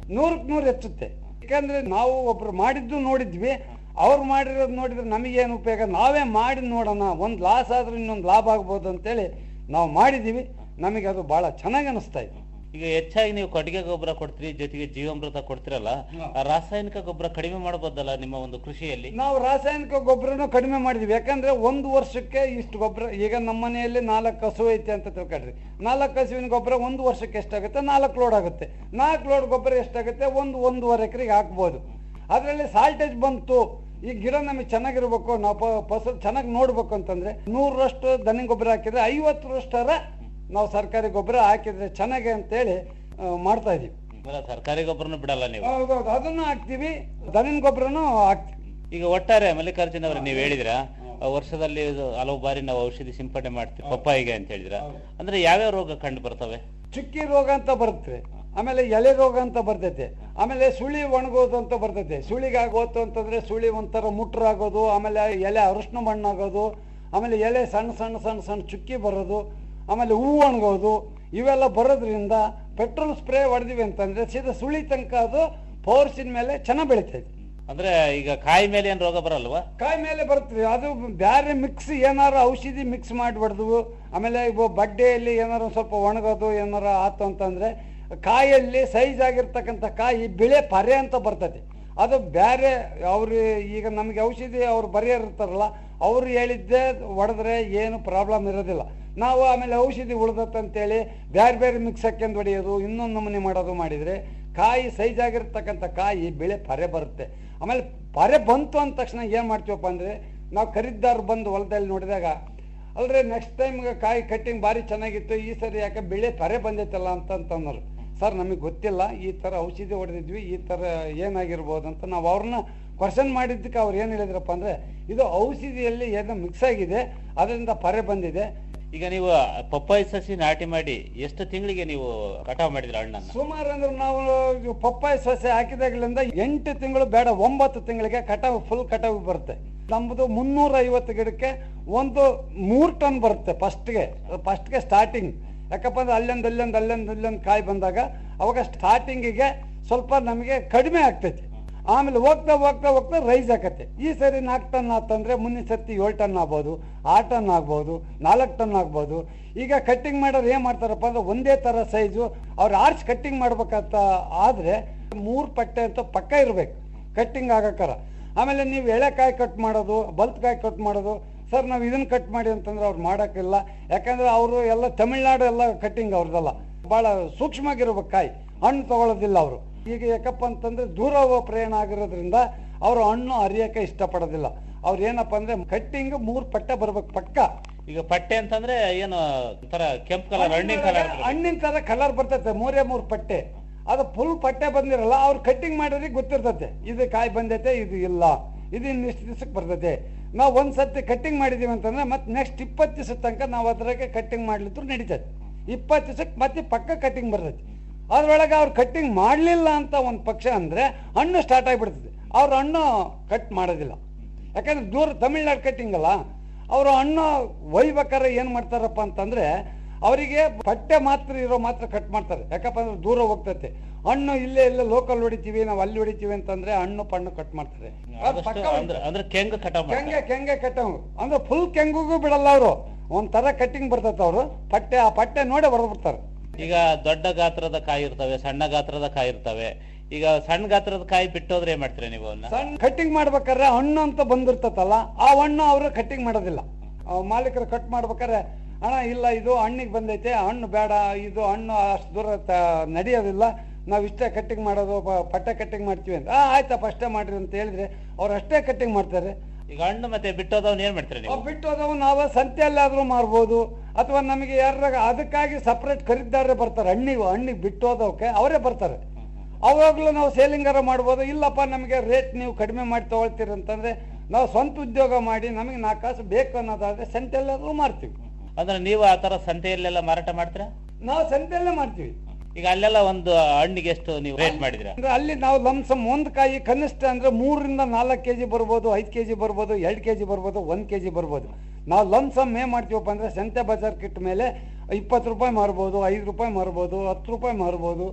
ನೂರಕ್ಕೆ ನೂರು ಹೆಚ್ಚುತ್ತೆ ಯಾಕಂದ್ರೆ ನಾವು ಒಬ್ರು ಮಾಡಿದ್ದು ನೋಡಿದ್ವಿ ಅವ್ರು ಮಾಡಿರೋದು ನೋಡಿದ್ರೆ ನಮಗೇನು ಉಪಯೋಗ ನಾವೇ ಮಾಡಿ ನೋಡೋಣ ಒಂದು ಲಾಸ್ ಆದ್ರೂ ಇನ್ನೊಂದು ಲಾಭ ಆಗ್ಬೋದು ಅಂತೇಳಿ ನಾವು ಮಾಡಿದೀವಿ ನಮಗೆ ಅದು ಬಹಳ ಚೆನ್ನಾಗಿ ಅನಿಸ್ತಾ ಇದೆ ಈಗ ಹೆಚ್ಚಾಗಿ ನೀವು ಕೊಟ್ಟಿಗೆ ಗೊಬ್ಬರ ಕೊಡ್ತೀರಿ ಜೊತೆಗೆ ಜೀವಾಮೃತ ಕೊಡ್ತಿರಲ್ಲ ಆ ರಾಸಾಯನಿಕ ಗೊಬ್ಬರ ಕಡಿಮೆ ಮಾಡಬಹುದಲ್ಲ ನಿಮ್ಮ ಒಂದು ಕೃಷಿಯಲ್ಲಿ ನಾವು ರಾಸಾಯನಿಕ ಗೊಬ್ಬರನು ಕಡಿಮೆ ಮಾಡಿದ್ವಿ ಯಾಕಂದ್ರೆ ಒಂದು ವರ್ಷಕ್ಕೆ ಇಷ್ಟು ಗೊಬ್ಬರ ಈಗ ನಮ್ಮ ಮನೆಯಲ್ಲಿ ನಾಲ್ಕು ಹಸು ಐತೆ ಅಂತ ತಿಳ್ಕೊಳ್ರಿ ನಾಲ್ಕು ಹಸುವಿನ ಗೊಬ್ಬರ ಒಂದು ವರ್ಷಕ್ಕೆ ಎಷ್ಟಾಗುತ್ತೆ ನಾಲ್ಕು ಲೋಡ್ ಆಗುತ್ತೆ ನಾಲ್ಕು ಲೋಡ್ ಗೊಬ್ಬರ ಎಷ್ಟಾಗುತ್ತೆ ಒಂದು ಒಂದೂವರೆ ಎಕರೆಗೆ ಹಾಕ್ಬೋದು ಅದರಲ್ಲಿ ಸಾಲ್ಟೇಜ್ ಬಂತು ಈ ಗಿಡ ನಮಗೆ ಚೆನ್ನಾಗಿರ್ಬೇಕು ನಾವು ಪ- ಫಸಲು ಚೆನ್ನಾಗಿ ನೋಡ್ಬೇಕು ಅಂತಂದ್ರೆ ನೂರರಷ್ಟು ದನಿ ಗೊಬ್ಬರ ಹಾಕಿದ್ರೆ ಐವತ್ತರಷ್ಟರ ನಾವು ಸರ್ಕಾರಿ ಗೊಬ್ಬರ ಹಾಕಿದ್ರೆ ಚೆನ್ನಾಗಿ ಅಂತೇಳಿ ಆ, ಮಾಡ್ತಾ ಇದೀವಿ ಅಂದ್ರೆ ಸರ್ಕಾರಿ ಗೊಬ್ಬರನು ಬಿಡಲ್ಲ ನೀವು ಹೌದೌದು ಅದನ್ನು ಹಾಕ್ತಿವಿ ದನಿನ ಗೊಬ್ಬರನು ಹಾಕ್ತಿವಿ ಈಗ ಒಟ್ಟಾರೆ ಮಲ್ಲಿಕಾರ್ಜುನ ಅವರೇ ನೀವು ಹೇಳಿದ್ರ ವರ್ಷದಲ್ಲಿ ಇದು ಹಲವು ಬಾರಿ ನಾವು ಔಷಧಿ ಸಿಂಪಡಣೆ ಮಾಡ್ತೀವಿ ಪಪ್ಪಾಯಿಗೆ ಅಂತ ಹೇಳಿದ್ರ ಅಂದ್ರೆ ಯಾವ್ಯಾವ ರೋಗ ಕಂಡು ಬರ್ತವೆ ಚುಕ್ಕಿ ರೋಗ ಅಂತ ಬರುತ್ತೆ ಆಮೇಲೆ ಎಲೆ ರೋಗ ಅಂತ ಬರ್ತೈತೆ ಆಮೇಲೆ ಸುಳಿ ಒಣಗೋದು ಅಂತ ಬರ್ತೈತೆ ಸುಳಿಗೆ ಆಗೋತು ಅಂತಂದ್ರೆ ಸುಳಿ ಒಂಥರ ಮುಟ್ರಾಗೋದು ಆಮೇಲೆ ಎಲೆ ಅರಶಿನ ಮಣ್ಣಾಗೋದು ಆಮೇಲೆ ಎಲೆ ಸಣ್ಣ ಸಣ್ಣ ಸಣ್ಣ ಸಣ್ಣ ಚುಕ್ಕಿ ಬರೋದು ಆಮೇಲೆ ಹೂವು ಒಣಗೋದು ಇವೆಲ್ಲ ಬರೋದ್ರಿಂದ ಪೆಟ್ರೋಲ್ ಸ್ಪ್ರೇ ಹೊಡೆದಿವಿ ಅಂತಂದ್ರೆ ಸೀದಾ ಸುಳಿ ತನಕ ಅದು ಫೋರ್ಸಿನ ಮೇಲೆ ಚೆನ್ನಾಗಿ ಬೆಳಿತೈತೆ ಅಂದ್ರೆ ಈಗ ಕಾಯಿ ಮೇಲೆ ಏನ್ ರೋಗ ಬರಲ್ವಾ ಕಾಯಿ ಮೇಲೆ ಬರ್ತದೆ ಅದು ಬ್ಯಾರೆ ಮಿಕ್ಸ್ ಏನಾರು ಔಷಧಿ ಮಿಕ್ಸ್ ಮಾಡಿಬಿಡ್ದು ಆಮೇಲೆ ಇವು ಬಡ್ಡೆಯಲ್ಲಿ ಏನಾರು ಒಂದ್ ಸ್ವಲ್ಪ ಒಣಗೋದು ಏನಾರು ಆತು ಅಂತಂದ್ರೆ ಕಾಯಲ್ಲಿ ಸೈಜ್ ಆಗಿರ್ತಕ್ಕಂಥ ಕಾಯಿ ಬಿಳೆ ಪರೆ ಅಂತ ಬರ್ತದೆ ಅದು ಬೇರೆ ಅವ್ರು ಈಗ ನಮಗೆ ಔಷಧಿ ಅವ್ರು ಬರೆಯೋರಿರ್ತಾರಲ್ಲ ಅವ್ರು ಹೇಳಿದ್ದೆ ಹೊಡೆದ್ರೆ ಏನು ಪ್ರಾಬ್ಲಮ್ ಇರೋದಿಲ್ಲ ನಾವು ಆಮೇಲೆ ಔಷಧಿ ಉಳ್ದತ್ತಂತೇಳಿ ಬೇರೆ ಬೇರೆ ಮಿಕ್ಸ್ ಹಾಕ್ಯಂದು ಹೊಡೆಯೋದು ಇನ್ನೊಂದು ನಮೂನೆ ಮಾಡೋದು ಮಾಡಿದರೆ ಕಾಯಿ ಸೈಜ್ ಆಗಿರ್ತಕ್ಕಂಥ ಕಾಯಿ ಬೆಳೆ ಪರೆ ಬರುತ್ತೆ ಆಮೇಲೆ ಪರೆ ಬಂತು ಅಂದ ತಕ್ಷಣ ಏನು ಮಾಡ್ತೀವಪ್ಪ ಅಂದರೆ ನಾವು ಖರೀದಿದಾರರು ಬಂದು ಹೊಲದಲ್ಲಿ ನೋಡಿದಾಗ ಅಲ್ರಿ ನೆಕ್ಸ್ಟ್ ಟೈಮ್ ಕಾಯಿ ಕಟ್ಟಿಂಗ್ ಭಾರಿ ಚೆನ್ನಾಗಿತ್ತು ಈ ಸರಿ ಯಾಕೆ ಬೆಳೆ ಪರೆ ಬಂದೈತಲ್ಲ ಅಂತ ಅಂತಂದ್ರು ಸರ್ ನಮಗೆ ಗೊತ್ತಿಲ್ಲ ಈ ಥರ ಔಷಧಿ ಹೊಡೆದಿದ್ವಿ ಈ ಥರ ಏನಾಗಿರ್ಬೋದು ಅಂತ ನಾವು ಅವ್ರನ್ನ ಕ್ವಶನ್ ಮಾಡಿದ್ದಕ್ಕೆ ಅವ್ರು ಏನು ಹೇಳಿದ್ರಪ್ಪ ಅಂದರೆ ಇದು ಔಷಧಿಯಲ್ಲಿ ಏನೋ ಮಿಕ್ಸ್ ಆಗಿದೆ ಅದರಿಂದ ಪರೆ ಬಂದಿದೆ ಈಗ ನೀವು ಪಪ್ಪಾಯಿ ಸಸಿ ನಾಟಿ ಮಾಡಿ ಎಷ್ಟು ತಿಂಗಳಿಗೆ ನೀವು ಕಟಾವ್ ಮಾಡಿದ್ರ ಹಣ್ಣನ್ನ ಸುಮಾರು ಅಂದ್ರೆ ನಾವು ಇವು ಪಪ್ಪಾಯಿ ಸಸ್ಯ ಹಾಕಿದಾಗಲಿಂದ ಎಂಟು ತಿಂಗಳು ಬೇಡ ಒಂಬತ್ತು ತಿಂಗಳಿಗೆ ಕಟಾವು ಫುಲ್ ಕಟಾವು ಬರುತ್ತೆ ನಮ್ಮದು ಮುನ್ನೂರ ಐವತ್ತು ಗಿಡಕ್ಕೆ ಒಂದು ಮೂರು ಟನ್ ಬರುತ್ತೆ ಫಸ್ಟ್ಗೆ ಫಸ್ಟ್ಗೆ ಸ್ಟಾರ್ಟಿಂಗ್ ಯಾಕಪ್ಪ ಅಂದ್ರೆ ಅಲ್ಲೊಂದು ಅಲ್ಲೊಂದು ಅಲ್ಲೊಂದು ಅಲ್ಲೊಂದು ಕಾಯಿ ಬಂದಾಗ ಅವಾಗ ಸ್ಟಾರ್ಟಿಂಗಿಗೆ ಸ್ವಲ್ಪ ನಮಗೆ ಕಡಿಮೆ ಆಗ್ತೈತಿ ಆಮೇಲೆ ಹೋಗ್ತಾ ಹೋಗ್ತಾ ಹೋಗ್ತಾ ರೈಸ್ ಆಕತ್ತೆ ಈ ಸರಿ ನಾಲ್ಕು ಟನ್ ಆತಂದ್ರೆ ಮುಂದಿನ ಸರ್ತಿ ಏಳು ಟನ್ ಆಗ್ಬೋದು ಆರು ಟನ್ ಆಗ್ಬೋದು ನಾಲ್ಕು ಟನ್ ಆಗ್ಬೋದು ಈಗ ಕಟ್ಟಿಂಗ್ ಮಾಡೋರು ಏನು ಮಾಡ್ತಾರಪ್ಪ ಅಂದ್ರೆ ಒಂದೇ ಥರ ಸೈಜು ಅವ್ರು ಆರ್ಚ್ ಕಟ್ಟಿಂಗ್ ಮಾಡ್ಬೇಕಂತ ಆದರೆ ಮೂರು ಪಟ್ಟೆ ಅಂತ ಪಕ್ಕ ಇರಬೇಕು ಕಟ್ಟಿಂಗ್ ಆಗಕ್ಕಾರ ಆಮೇಲೆ ನೀವು ಎಳೆಕಾಯಿ ಕಟ್ ಮಾಡೋದು ಬಲ್ತ್ಕಾಯಿ ಕಟ್ ಮಾಡೋದು ಸರ್ ನಾವು ಇದನ್ನ ಕಟ್ ಮಾಡಿ ಅಂತಂದ್ರೆ ಅವ್ರು ಮಾಡೋಕ್ಕಿಲ್ಲ ಯಾಕಂದ್ರೆ ಅವರು ಎಲ್ಲ ತಮಿಳ್ನಾಡು ಎಲ್ಲ ಕಟ್ಟಿಂಗ್ ಅವ್ರದ್ದಲ್ಲ ಭಾಳ ಸೂಕ್ಷ್ಮವಾಗಿರ್ಬೇಕು ಕಾಯಿ ಹಣ್ಣು ತಗೊಳ್ಳೋದಿಲ್ಲ ಅವರು ಈಗ ಯಾಕಪ್ಪ ಅಂತಂದ್ರೆ ದೂರ ಹೋಗೋ ಪ್ರಯಾಣ ಆಗಿರೋದ್ರಿಂದ ಅವರು ಹಣ್ಣು ಅರಿಯಕ್ಕೆ ಇಷ್ಟಪಡೋದಿಲ್ಲ ಅವ್ರು ಏನಪ್ಪ ಅಂದ್ರೆ ಕಟ್ಟಿಂಗ್ ಮೂರು ಪಟ್ಟೆ ಬರ್ಬೇಕು ಪಕ್ಕ ಈಗ ಪಟ್ಟೆ ಅಂತಂದ್ರೆ ಏನು ಒಂಥರ ಕೆಂಪು ಕಲರ್ ಹಣ್ಣಿನ ಕಲರ್ ಹಣ್ಣಿನ ತರ ಕಲರ್ ಬರ್ತೈತೆ ಮೂರೇ ಮೂರು ಪಟ್ಟೆ ಅದು ಫುಲ್ ಪಟ್ಟೆ ಬಂದಿರಲ್ಲ ಅವ್ರು ಕಟ್ಟಿಂಗ್ ಮಾಡೋರಿಗೆ ಗೊತ್ತಿರ್ತೈತೆ ಇದು ಕಾಯಿ ಬಂದೈತೆ ಇದು ಇಲ್ಲ ಇದು ಇನ್ನಿಷ್ಟು ದಿವಸಕ್ಕೆ ಬರ್ತೈತೆ ನಾವು ಒಂದ್ ಸರ್ತಿ ಕಟ್ಟಿಂಗ್ ಮಾಡಿದೀವಿ ಅಂತಂದ್ರೆ ಮತ್ತೆ ನೆಕ್ಸ್ಟ್ ಇಪ್ಪತ್ತು ದಿವಸ ತನಕ ನಾವು ಅದ್ರಾಗೆ ಕಟ್ಟಿಂಗ್ ಮಾಡ್ಲಿದ್ರು ನಡೀತೈತೆ ಇಪ್ಪತ್ತು ದಿವಸಕ್ಕೆ ಮತ್ತೆ ಪಕ್ಕ ಕಟ್ಟಿಂಗ್ ಬರ್ತೈತೆ ಅದ್ರೊಳಗೆ ಅವ್ರು ಕಟ್ಟಿಂಗ್ ಮಾಡಲಿಲ್ಲ ಅಂತ ಒಂದು ಪಕ್ಷ ಅಂದ್ರೆ ಹಣ್ಣು ಸ್ಟಾರ್ಟ್ ಆಗಿಬಿಡ್ತದೆ ಅವ್ರ ಹಣ್ಣು ಕಟ್ ಮಾಡೋದಿಲ್ಲ ಯಾಕಂದ್ರೆ ದೂರ ತಮಿಳ್ನಾಡು ಕಟ್ಟಿಂಗ್ ಅಲ್ಲ ಅವರು ಹಣ್ಣು ಒಯ್ಬೇಕಾದ್ರೆ ಏನು ಮಾಡ್ತಾರಪ್ಪ ಅಂತಂದ್ರೆ ಅವರಿಗೆ ಪಟ್ಟೆ ಮಾತ್ರ ಇರೋ ಮಾತ್ರ ಕಟ್ ಮಾಡ್ತಾರೆ ಯಾಕಪ್ಪ ಅಂದ್ರೆ ದೂರ ಹೋಗ್ತೈತೆ ಹಣ್ಣು ಇಲ್ಲೇ ಇಲ್ಲೇ ಲೋಕಲ್ ಹೊಡಿತೀವಿ ನಾವು ಅಲ್ಲಿ ಹೊಡಿತೀವಿ ಅಂತಂದ್ರೆ ಹಣ್ಣು ಪಣ್ಣು ಕಟ್ ಮಾಡ್ತಾರೆ ಅವ್ರು ಪಕ್ಕ ಅಂದ್ರೆ ಅಂದ್ರೆ ಕೆಂಗ ಕಟಾವ್ ಮಾಡ್ತಾರೆ ಕೆಂಗೆ ಕೆಂಗೆ ಕಟ್ಟವು ಅಂದ್ರೆ ಫುಲ್ ಕೆಂಗುಗೂ ಬಿಡಲ್ಲ ಅವರು ಒಂಥರ ಕಟ್ಟಿಂಗ್ ಬರ್ತೈತೆ ಅವರು ಪಟ್ಟೆ ಆ ಪಟ್ಟೆ ನೋಡೇ ಹೊಡೆದು ಬಿಡ್ತಾರೆ ಈಗ ದೊಡ್ಡ ಗಾತ್ರದ ಕಾಯಿ ಇರ್ತವೆ ಸಣ್ಣ ಗಾತ್ರದ ಕಾಯಿ ಇರ್ತವೆ ಈಗ ಸಣ್ಣ ಗಾತ್ರದ ಕಾಯಿ ಬಿಟ್ಟೋದ್ರೆ ಏನ್ ಮಾಡ್ತೀರಾ ನೀವು ಅವನ್ನ ಸಣ್ಣ ಕಟ್ಟಿಂಗ್ ಮಾಡ್ಬೇಕಾದ್ರೆ ಹಣ್ಣು ಅಂತ ಬಂದಿರ್ತತಲ್ಲ ಆ ಹಣ್ಣು ಅವರು ಕಟ್ಟಿಂಗ್ ಮಾಡೋದಿಲ್ಲ ಆ ಮಾಲೀಕರು ಕಟ್ ಮಾಡ್ಬೇಕಾದ್ರೆ ಅಣ್ಣ ಇಲ್ಲ ಇದು ಹಣ್ಣಿಗೆ ಬಂದೈತೆ ಹಣ್ಣು ಬೇಡ ಇದು ಹಣ್ಣು ಅಷ್ಟು ದೂರ ತ- ನಡೆಯೋದಿಲ್ಲ ನಾವು ಇಷ್ಟೇ ಕಟ್ಟಿಂಗ್ ಮಾಡೋದು ಪ- ಪಟ್ಟೆ ಕಟ್ಟಿಂಗ್ ಮಾಡ್ತೀವಿ ಅಂತ ಆ ಆಯ್ತಪ್ಪ ಅಷ್ಟೇ ಮಾಡ್ರಿ ಅಂತ ಹೇಳಿದ್ರೆ ಅವ್ರು ಅಷ್ಟೇ ಕಟ್ಟಿಂಗ್ ಮಾಡ್ತಾರೆ ಈಗ ಹಣ್ಣು ಮತ್ತೆ ಬಿಟ್ಟೋದವ್ನ ಏನ್ ಮಾಡ್ತೀರಾ ನೀವು ಅವ್ ಬಿಟ್ಟು ಹೋದವು ನಾವು ಸಂತೆಯಲ್ಲಾದ್ರೂ ಮಾರ್ಬೋದು ಅಥವಾ ನಮಗೆ ಯಾರಾಗ ಅದಕ್ಕಾಗಿ ಸಪ್ರೇಟ್ ಖರೀದಿದಾರರೇ ಬರ್ತಾರೆ ಹಣ್ಣಿಗೆ ಹಣ್ಣಿಗೆ ಬಿಟ್ಟು ಹೋದವಕ್ಕೆ ಅವರೇ ಬರ್ತಾರೆ ಅವಾಗಲೂ ನಾವು ಸೇಲಿಂಗಾರ ಮಾಡ್ಬೋದು ಇಲ್ಲಪ್ಪ ನಮಗೆ ರೇಟ್ ನೀವು ಕಡಿಮೆ ಮಾಡಿ ತಗೊಳ್ತೀರಿ ಅಂತಂದ್ರೆ ನಾವು ಸ್ವಂತ ಉದ್ಯೋಗ ಮಾಡಿ ನಮಗೆ ನಾಲ್ಕು ಕಾಸು ಬೇಕು ಅನ್ನೋದಾದ್ರೆ ಸಂತೆಯಲ್ಲಾದ್ರೂ ಮಾರ್ತೀವಿ ಅಂದ್ರೆ ನೀವು ಆ ತರ ಸಂತೆಯಲ್ಲೆಲ್ಲ ಮಾರಾಟ ಮಾಡ್ತೀರಾ ನಾವು ಸಂತೆಯಲ್ಲೇ ಮಾಡ್ತೀವಿ ಈಗ ಅಲ್ಲೆಲ್ಲ ಒಂದು ಹಣ್ಣಿಗೆ ಎಷ್ಟು ನೀವು ರೇಟ್ ಮಾಡಿದಿರಾ ಅಂದ್ರೆ ಅಲ್ಲಿ ನಾವು ಲಂಸಮ್ ಒಂದು ಕಾಯಿ ಕನಿಷ್ಠ ಅಂದ್ರೆ ಮೂರರಿಂದ ನಾಲ್ಕು ಕೆಜಿ ಬರ್ಬೋದು ಐದು ಕೆಜಿ ಬರ್ಬೋದು ಎರಡು ಕೆಜಿ ಬರ್ಬೋದು ಒಂದು ಕೆಜಿ ಬರ್ಬೋದು ನಾವು ಲಂಸಮ್ ಏನ್ ಮಾಡ್ತೀವಪ್ಪ ಅಂದ್ರೆ ಸಂತೆ ಬಜಾರ್ ಕಿಟ್ ಮೇಲೆ ಇಪ್ಪತ್ತು ರೂಪಾಯಿ ಮಾರ್ಬೋದು ಐದು ರೂಪಾಯಿ ಮಾರ್ಬೋದು ಹತ್ತು ರೂಪಾಯಿ ಮಾರ್ಬೋದು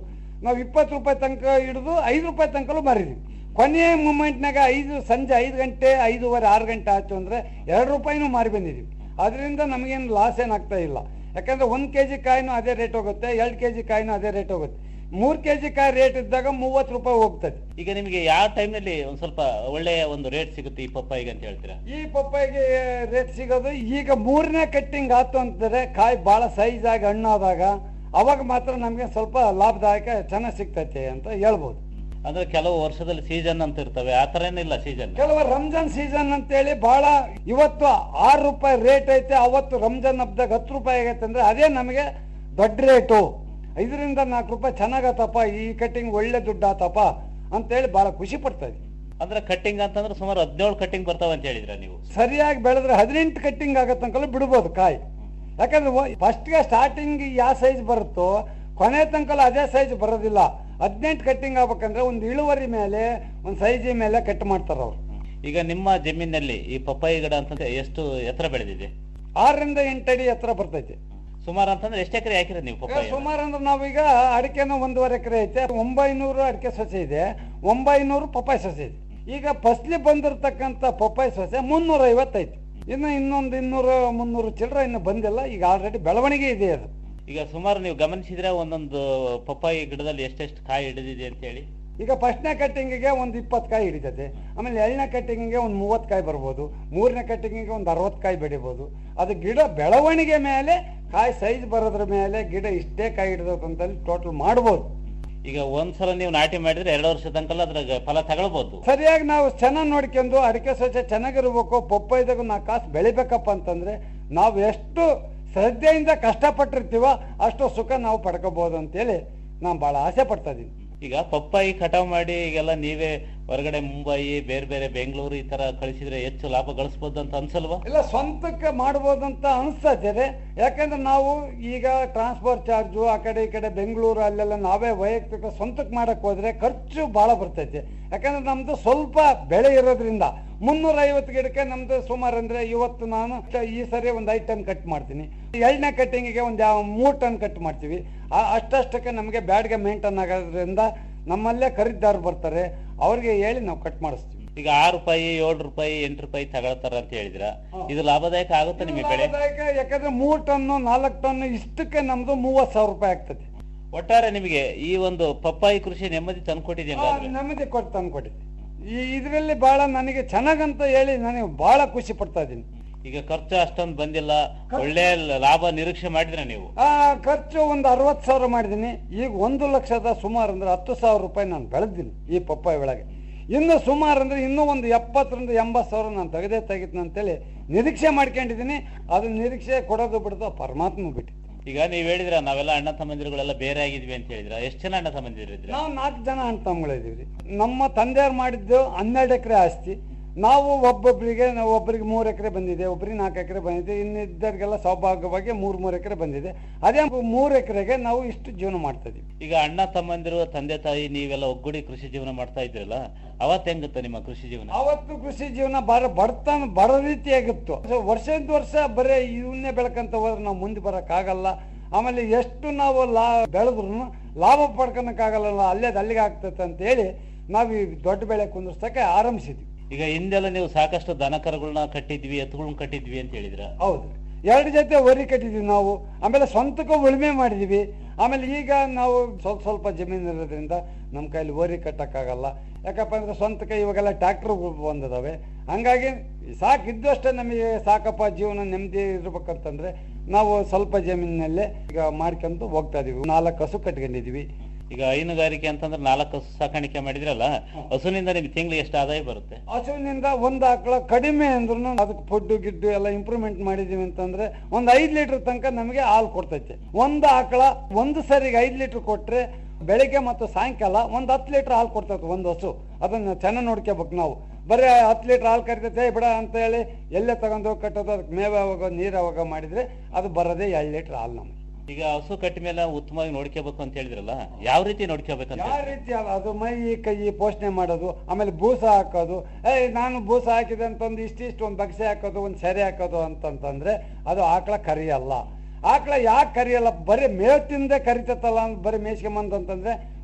ನಾವು ಇಪ್ಪತ್ತು ರೂಪಾಯಿ ತನಕ ಹಿಡಿದು ಐದು ರೂಪಾಯಿ ತನಕಲೂ ಮಾರಿದ್ವಿ ಕೊನೆಯ ಮೂಮೆಂಟ್ನಾಗ ಐದು ಸಂಜೆ ಐದು ಗಂಟೆ ಐದೂವರೆ ಆರು ಗಂಟೆ ಆಯ್ತು ಅಂದರೆ ಎರಡು ರೂಪಾಯಿನೂ ಮಾರಿ ಬಂದಿದ್ದೀವಿ ಅದರಿಂದ ನಮಗೇನು ಲಾಸ್ ಏನಾಗ್ತಾ ಇಲ್ಲ ಯಾಕಂದ್ರೆ ಒಂದು ಕೆ ಜಿ ಕಾಯಿನೂ ಅದೇ ರೇಟ್ ಹೋಗುತ್ತೆ ಎರಡು ಕೆ ಜಿ ಕಾಯಿನೂ ಅದೇ ರೇಟ್ ಹೋಗುತ್ತೆ ಮೂರು ಕೆ ಜಿ ಕಾಯಿ ರೇಟ್ ಇದ್ದಾಗ ಮೂವತ್ತು ರೂಪಾಯಿ ಹೋಗ್ತದೆ ಈಗ ನಿಮಗೆ ಯಾವ ಟೈಮ್ನಲ್ಲಿ ಒಂದ್ ಸ್ವಲ್ಪ ಒಳ್ಳೆಯ ಒಂದು ರೇಟ್ ಸಿಗುತ್ತೆ ಈ ಪಪ್ಪಾಯಿಗೆ ಅಂತ ಹೇಳ್ತೀರಾ ಈ ಪಪ್ಪಾಯಿಗೆ ರೇಟ್ ಸಿಗೋದು ಈಗ ಮೂರನೇ ಕಟ್ಟಿಂಗ್ ಆಯ್ತು ಅಂತಂದ್ರೆ ಕಾಯಿ ಭಾಳ ಸೈಜ್ ಆಗಿ ಹಣ್ಣಾದಾಗ ಅವಾಗ ಮಾತ್ರ ನಮಗೆ ಸ್ವಲ್ಪ ಲಾಭದಾಯಕ ಚೆನ್ನಾಗಿ ಸಿಗ್ತೈತೆ ಅಂತ ಹೇಳ್ಬೋದು ಅಂದ್ರೆ ಕೆಲವು ವರ್ಷದಲ್ಲಿ ಸೀಸನ್ ಅಂತ ಇರ್ತವೆ ಆ ತರ ಏನಿಲ್ಲ ಸೀಸನ್ ಕೆಲವು ರಂಜಾನ್ ಸೀಸನ್ ಅಂತೇಳಿ ಬಹಳ ಇವತ್ತು ಆರು ರೂಪಾಯಿ ರೇಟ್ ಐತೆ ಅವತ್ತು ರಂಜಾನ್ ಹಬ್ಬದಾಗ ಹತ್ತು ರೂಪಾಯಿ ಆಗೈತೆ ಅಂದ್ರೆ ಅದೇ ನಮಗೆ ದೊಡ್ಡ ರೇಟು ಐದರಿಂದ ನಾಲ್ಕು ರೂಪಾಯಿ ಚೆನ್ನಾಗತ್ತಪ್ಪ ಈ ಕಟ್ಟಿಂಗ್ ಒಳ್ಳೆ ದುಡ್ಡು ಆತಪ್ಪ ಅಂತೇಳಿ ಬಹಳ ಖುಷಿ ಪಡ್ತಾ ಇದ್ವಿ ಅಂದ್ರೆ ಕಟ್ಟಿಂಗ್ ಅಂತಂದ್ರೆ ಸುಮಾರು ಹದಿನೇಳು ಕಟ್ಟಿಂಗ್ ಬರ್ತಾವ ಅಂತ ಹೇಳಿದ್ರ ನೀವು ಸರಿಯಾಗಿ ಬೆಳೆದ್ರೆ ಹದಿನೆಂಟು ಕಟ್ಟಿಂಗ್ ಆಗತ್ತಂಕಲ್ಲ ಬಿಡ್ಬೋದು ಕಾಯಿ ಯಾಕಂದ್ರೆ ಫಸ್ಟ್ಗೆ ಸ್ಟಾರ್ಟಿಂಗ್ ಯಾವ ಸೈಜ್ ಬರುತ್ತೋ ಕೊನೆ ತನಕಲ್ಲ ಅದೇ ಸೈಜ್ ಬರೋದಿಲ್ಲ ಹದಿನೆಂಟು ಕಟ್ಟಿಂಗ್ ಆಗ್ಬೇಕಂದ್ರೆ ಒಂದು ಇಳುವರಿ ಮೇಲೆ ಒಂದು ಸೈಜ್ ಮೇಲೆ ಕಟ್ ಮಾಡ್ತಾರ ಅವ್ರು ಈಗ ನಿಮ್ಮ ಜಮೀನಲ್ಲಿ ಈ ಪಪ್ಪಾಯಿ ಗಿಡ ಅಂತಂದ್ರೆ ಎಷ್ಟು ಎತ್ತರ ಬೆಳೆದಿದೆ ಆರರಿಂದ ಎಂಟು ಅಡಿ ಎತ್ತರ ಬರ್ತೈತೆ ಸುಮಾರು ಅಂತಂದ್ರೆ ಎಷ್ಟು ಎಕರೆ ಹಾಕಿರ ನೀವು ಪಪ್ಪಾಯಿ ಸುಮಾರು ಅಂದ್ರೆ ನಾವೀಗ ಅಡಿಕೆನ ಒಂದೂವರೆ ಎಕರೆ ಐತೆ ಒಂಬೈನೂರು ಅಡಿಕೆ ಸೊಸೆ ಇದೆ ಒಂಬೈನೂರು ಪಪ್ಪಾಯಿ ಸೊಸೆ ಇದೆ ಈಗ ಫಸ್ಲಿ ಬಂದಿರತಕ್ಕಂಥ ಪಪ್ಪಾಯಿ ಸೊಸೆ ಮುನ್ನೂರ ಐವತ್ತೈತಿ ಇನ್ನು ಇನ್ನೊಂದು ಇನ್ನೂರು ಮುನ್ನೂರು ಚಿಲ್ಲರೆ ಇನ್ನು ಬಂದಿಲ್ಲ ಈಗ ಆಲ್ರೆಡಿ ಬೆಳವಣಿಗೆ ಇದೆ ಅದು ಈಗ ಸುಮಾರು ನೀವು ಗಮನಿಸಿದ್ರೆ ಒಂದೊಂದು ಪಪ್ಪಾಯಿ ಗಿಡದಲ್ಲಿ ಎಷ್ಟೆಷ್ಟು ಕಾಯಿ ಹಿಡಿದಿದೆ ಅಂತ ಹೇಳಿ ಈಗ ಫಸ್ಟ್ನೇ ಕಟ್ಟಿಂಗಿಗೆ ಒಂದು ಇಪ್ಪತ್ತು ಕಾಯಿ ಹಿಡಿತೈತೆ ಆಮೇಲೆ ಎರಡನೇ ಕಟ್ಟಿಂಗಿಗೆ ಒಂದು ಮೂವತ್ತು ಕಾಯಿ ಬರ್ಬೋದು ಮೂರನೇ ಕಟ್ಟಿಂಗಿಗೆ ಒಂದು ಅರವತ್ತು ಕಾಯಿ ಬೆಳಿಬೋದು ಅದು ಗಿಡ ಬೆಳವಣಿಗೆ ಮೇಲೆ ಕಾಯಿ ಸೈಜ್ ಬರೋದ್ರ ಮೇಲೆ ಗಿಡ ಇಷ್ಟೇ ಕಾಯಿ ಹಿಡಿದೈತೆ ಅಂತಲ್ಲಿ ಟೋಟಲ್ ಮಾಡ್ಬೋದು ಈಗ ಒಂದ್ಸಲ ನೀವು ನಾಟಿ ಮಾಡಿದ್ರೆ ಎರಡು ವರ್ಷ ತನಕ ಅದ್ರ ಫಲ ತಗೊಳ್ಬಹುದು ಸರಿಯಾಗಿ ನಾವು ಚೆನ್ನಾಗಿ ನೋಡ್ಕೊಂಡು ಅಡಿಕೆ ಸೊಸೆ ಚೆನ್ನಾಗಿರ್ಬೇಕು ಪಪ್ಪಾಯಿದಾಗ ನಾಲ್ಕು ಕಾಸು ಬೆಳಿಬೇಕಪ್ಪ ಅಂತಂದ್ರೆ ನಾವು ಎಷ್ಟು ಶ್ರದ್ಧೆಯಿಂದ ಕಷ್ಟಪಟ್ಟಿರ್ತೀವೋ ಅಷ್ಟು ಸುಖ ನಾವು ಪಡ್ಕೋಬಹುದು ಅಂತೇಳಿ ನಾನು ಬಹಳ ಆಸೆ ಪಡ್ತಾ ಇದ್ದೀನಿ ಈಗ ಪಪ್ಪಾಯಿ ಕಟಾವ್ ಮಾಡಿ ಈಗೆಲ್ಲ ನೀವೇ ಹೊರಗಡೆ ಮುಂಬೈ ಬೇರೆ ಬೇರೆ ಬೆಂಗಳೂರು ಈ ತರ ಕಳಿಸಿದ್ರೆ ಹೆಚ್ಚು ಲಾಭ ಗಳಿಸಬಹುದು ಅಂತ ಅನ್ಸಲ್ವಾ ಇಲ್ಲ ಸ್ವಂತಕ್ಕೆ ಮಾಡ್ಬೋದಂತ ಅನಿಸ್ತದೆ ಯಾಕಂದ್ರೆ ನಾವು ಈಗ ಟ್ರಾನ್ಸ್ಫರ್ ಚಾರ್ಜು ಆ ಕಡೆ ಈ ಕಡೆ ಬೆಂಗಳೂರು ಅಲ್ಲೆಲ್ಲ ನಾವೇ ವೈಯಕ್ತಿಕ ಸ್ವಂತಕ್ಕೆ ಮಾಡಕ್ ಹೋದ್ರೆ ಖರ್ಚು ಬಹಳ ಬರ್ತೈತೆ ಯಾಕಂದ್ರೆ ನಮ್ದು ಸ್ವಲ್ಪ ಬೆಳೆ ಇರೋದ್ರಿಂದ ಮುನ್ನೂರ ಐವತ್ತು ಗಿಡಕ್ಕೆ ನಮ್ದು ಸುಮಾರು ಅಂದ್ರೆ ಇವತ್ತು ನಾನು ಈ ಸರಿ ಒಂದು ಐದು ಟನ್ ಕಟ್ ಮಾಡ್ತೀನಿ ಎರಡನೇ ಕಟ್ಟಿಂಗಿಗೆ ಒಂದು ಮೂರು ಟನ್ ಕಟ್ ಮಾಡ್ತೀವಿ ಆ- ಅಷ್ಟಷ್ಟಕ್ಕೆ ನಮಗೆ ಬ್ಯಾಡ್ಗೆ ಮೇಂಟೈನ್ ಆಗೋದ್ರಿಂದ ನಮ್ಮಲ್ಲೇ ಖರೀದಿದಾರರು ಬರ್ತಾರೆ ಅವ್ರಿಗೆ ಹೇಳಿ ನಾವು ಕಟ್ ಮಾಡಿಸ್ತೀವಿ ಈಗ ಆರು ರೂಪಾಯಿ ಏಳು ರೂಪಾಯಿ ಎಂಟು ರೂಪಾಯಿ ತಗೊಳ್ತಾರ ಅಂತ ಹೇಳಿದ್ರ ಇದು ಲಾಭದಾಯಕ ಆಗುತ್ತೆ ನಿಮಗೆ ಬೆಳೆ ಲಾಭದಾಯಕ ಯಾಕಂದ್ರೆ ಮೂರು ಟನ್ನು ನಾಲ್ಕು ಟನ್ನು ಇಷ್ಟಕ್ಕೆ ನಮ್ದು ಮೂವತ್ತು ಸಾವಿರ ರೂಪಾಯಿ ಆಗ್ತದೆ ಒಟ್ಟಾರೆ ನಿಮಗೆ ಈ ಒಂದು ಪಪ್ಪಾಯಿ ಕೃಷಿ ನೆಮ್ಮದಿ ತಂದ್ಕೊಟ್ಟಿದೆ ಆ, ನೆಮ್ಮದಿ ಕೊಟ್ಟು ತಂದ್ಕೊಟ್ಟಿದೆ ಈ ಇದರಲ್ಲಿ ಬಹಳ ನನಗೆ ಚೆನ್ನಾಗಂತ ಹೇಳಿ ನನಗೆ ಬಹಳ ಖುಷಿ ಪಡ್ತಾ ಇದ್ದೀನಿ ಈಗ ಖರ್ಚು ಅಷ್ಟೊಂದು ಬಂದಿಲ್ಲ ಒಳ್ಳೆ ಲಾಭ ನಿರೀಕ್ಷೆ ಮಾಡಿದ್ರೆ ನೀವು ಆ ಖರ್ಚು ಒಂದು ಅರವತ್ತು ಸಾವಿರ ಮಾಡಿದ್ದೀನಿ ಈಗ ಒಂದು ಲಕ್ಷದ ಸುಮಾರು ಅಂದ್ರೆ ಹತ್ತು ಸಾವಿರ ರೂಪಾಯಿ ನಾನು ಬೆಳೆದಿದ್ದೀನಿ ಈ ಪಪ್ಪಾಯಿ ಒಳಗೆ ಇನ್ನು ಸುಮಾರು ಅಂದ್ರೆ ಇನ್ನೂ ಒಂದು ಎಪ್ಪತ್ತರಿಂದ ಎಂಬತ್ತು ಸಾವಿರ ನಾನು ತೆಗೆದೇ ತೆಗಿತೀನಿ ಅಂತೇಳಿ ನಿರೀಕ್ಷೆ ಮಾಡ್ಕೊಂಡಿದ್ದೀನಿ ಅದು ನಿರೀಕ್ಷೆ ಕೊಡೋದು ಬಿಡೋದು ಪರಮಾತ್ಮ ಬಿಟ್ಟು ಈಗ ನೀವ್ ಹೇಳಿದ್ರ ನಾವೆಲ್ಲ ಅಣ್ಣ ತಮ್ಮಂದಿರುಗಳೆಲ್ಲ ಬೇರೆ ಆಗಿದ್ವಿ ಅಂತ ಹೇಳಿದ್ರ ಎಷ್ಟು ಜನ ಅಣ್ಣ ತಮ್ಮಂದಿರಿದ್ರ ನಾವು ನಾಲ್ಕು ಜನ ಅಣ್ಣ ತಮ್ಮಗಳಿದ್ದೀವಿ ನಮ್ಮ ತಂದೆಯವ್ರು ಮಾಡಿದ್ದು ಹನ್ನೆರಡು ಎಕರೆ ಆಸ್ತಿ ನಾವು ಒಬ್ಬೊಬ್ಬರಿಗೆ ನಾವು ಒಬ್ಬರಿಗೆ ಮೂರು ಎಕರೆ ಬಂದಿದೆ ಒಬ್ಬರಿಗೆ ನಾಲ್ಕು ಎಕರೆ ಬಂದಿದೆ ಇನ್ನಿದ್ದರಿಗೆಲ್ಲ ಸೌಭಾಗ್ಯವಾಗಿ ಮೂರು ಮೂರು ಎಕರೆ ಬಂದಿದೆ ಅದೇ ಮೂರು ಎಕರೆಗೆ ನಾವು ಇಷ್ಟು ಜೀವನ ಮಾಡ್ತಾ ಇದೀವಿ ಈಗ ಅಣ್ಣ ತಮ್ಮಂದಿರು ತಂದೆ ತಾಯಿ ನೀವೆಲ್ಲ ಒಗ್ಗೂಡಿ ಕೃಷಿ ಜೀವನ ಮಾಡ್ತಾ ಇದ್ರಲ್ಲ ಅವತ್ತು ಹೆಂಗುತ್ತೆ ನಿಮ್ಮ ಕೃಷಿ ಜೀವನ ಅವತ್ತು ಕೃಷಿ ಜೀವನ ಬರ ಬಡತನ ಬಡ ರೀತಿಯಾಗಿತ್ತು ಸೊ ವರ್ಷದ ವರ್ಷ ಬರೀ ಇವನ್ನೇ ಬೆಳ್ಕಂತ ಹೋದ್ರೆ ನಾವು ಮುಂದೆ ಬರೋಕ್ಕಾಗಲ್ಲ ಆಮೇಲೆ ಎಷ್ಟು ನಾವು ಲಾ ಬೆಳೆದ್ರು ಲಾಭ ಪಡ್ಕೊಳಕ್ಕಾಗಲ್ಲ ಅಲ್ಲೇದು ಅಲ್ಲಿಗೆ ಆಗ್ತೈತೆ ಅಂತ ಹೇಳಿ ನಾವು ಈ ದೊಡ್ಡ ಬೆಳೆ ಕುಂದಿರ್ಸಕ್ಕೆ ಆರಂಭಿಸಿದ್ವಿ ಈಗ ಹಿಂದೆಲ್ಲ ನೀವು ಸಾಕಷ್ಟು ದನ ಕರುಗಳನ್ನ ಕಟ್ಟಿದ್ವಿ ಎತ್ತುಗಳನ್ನ ಕಟ್ಟಿದ್ವಿ ಅಂತ ಹೇಳಿದ್ರ ಹೌದು ಎರಡು ಜೊತೆ ವರಿ ಕಟ್ಟಿದ್ವಿ ನಾವು ಆಮೇಲೆ ಸ್ವಂತಕ್ಕೂ ಉಳುಮೆ ಮಾಡಿದ್ವಿ ಆಮೇಲೆ ಈಗ ನಾವು ಸ್ವಲ್ಪ ಸ್ವಲ್ಪ ಜಮೀನು ಇರೋದ್ರಿಂದ ನಮ್ಮ ಕೈಲಿ ಓರಿ ಕಟ್ಟಕ್ಕಾಗಲ್ಲ ಯಾಕಪ್ಪ ಅಂದ್ರೆ ಸ್ವಂತಕ್ಕೆ ಇವಾಗೆಲ್ಲ ಟ್ರ್ಯಾಕ್ಟರ್ ಬಂದಿದಾವೆ ಹಂಗಾಗಿ ಸಾಕು ಇದ್ದಷ್ಟೇ ನಮಗೆ ಸಾಕಪ್ಪ ಜೀವನ ನೆಮ್ಮದಿ ಇರ್ಬೇಕಂತಂದ್ರೆ ನಾವು ಸ್ವಲ್ಪ ಜಮೀನಿನಲ್ಲೇ ಈಗ ಮಾಡ್ಕೊಂಡು ಹೋಗ್ತಾ ಇದೀವಿ ನಾಲ್ಕು ಹಸು ಕಟ್ಕೊಂಡಿದೀವಿ ಈಗ ಹೈನುಗಾರಿಕೆ ಅಂತಂದ್ರೆ ನಾಲ್ಕು ಹಸು ಸಾಕಾಣಿಕೆ ಮಾಡಿದ್ರಲ್ಲ ಹಸುನಿಂದ ನಿಮ್ಗೆ ತಿಂಗಳಿಗೆ ಎಷ್ಟು ಆದಾಯ ಬರುತ್ತೆ ಹಸುವಿನಿಂದ ಒಂದು ಆಕಳ ಕಡಿಮೆ ಅಂದ್ರೂ ಅದಕ್ಕೆ ಫುಡ್ಡು ಗಿಡ್ಡು ಎಲ್ಲ ಇಂಪ್ರೂವ್ಮೆಂಟ್ ಮಾಡಿದೀವಿ ಅಂತಂದ್ರೆ ಒಂದು ಐದು ಲೀಟರ್ ತನಕ ನಮಗೆ ಹಾಲು ಕೊಡ್ತೈತೆ ಒಂದು ಆಕಳ ಒಂದು ಸರಿಗೆ ಐದು ಲೀಟರ್ ಕೊಟ್ರೆ ಬೆಳಿಗ್ಗೆ ಮತ್ತು ಸಾಯಂಕಾಲ ಒಂದು ಹತ್ತು ಲೀಟರ್ ಹಾಲು ಕೊಡ್ತೈತೆ ಒಂದು ಹಸು ಅದನ್ನ ಚೆನ್ನಾಗಿ ನೋಡ್ಕೋಬೇಕು ನಾವು ಬರೀ ಹತ್ತು ಲೀಟರ್ ಹಾಲು ಕರಿತೈತೆ "ಏ ಬಿಡ ಅಂತ ಹೇಳಿ ಎಲ್ಲೇ ತಗೊಂಡು ಹೋಗಿ ಕಟ್ಟೋದು ಅದಕ್ಕೆ ಮೇವು ಯಾವಾಗ ನೀರು ಯಾವಾಗ ಮಾಡಿದ್ರೆ ಅದು ಬರೋದೇ ಎರಡು ಲೀಟರ್ ಹಾಲು ನಮಗೆ ಈಗ ಹಸು ಕಟ್ಟ ಮೇಲೆ ಉತ್ತಮವಾಗಿ ನೋಡ್ಕೋಬೇಕು ಅಂತ ಹೇಳಿದ್ರಲ್ಲ ಯಾವ ರೀತಿ ನೋಡ್ಕೋಬೇಕಂತ ಯಾವ ರೀತಿ ಅಲ್ಲ ಅದು ಮೈ ಕೈ ಪೋಷಣೆ ಮಾಡೋದು ಆಮೇಲೆ ಬೂಸ ಹಾಕೋದು ಏಯ್ ನಾನು ಬೂಸ ಹಾಕಿದೆ ಅಂತಂದು ಇಷ್ಟಿಷ್ಟು ಒಂದು ಬಗ್ಸೆ ಹಾಕೋದು ಒಂದು ಸೆರೆ ಹಾಕೋದು ಅಂತಂತಂದ್ರೆ ಅದು ಆಕಳ ಕರಿಯಲ್ಲ ಆಕಳ ಯಾಕೆ ಕರಿಯಲ್ಲ ಬರೀ ಮೇವ್ ತಿಂದೆ ಕರಿತತ್ತಲ್ಲ ಅಂತ ಬರೀ ಮೇಯ್ಸ್ಕೊಂಬಂದು ಅಂತಂದ್ರೆ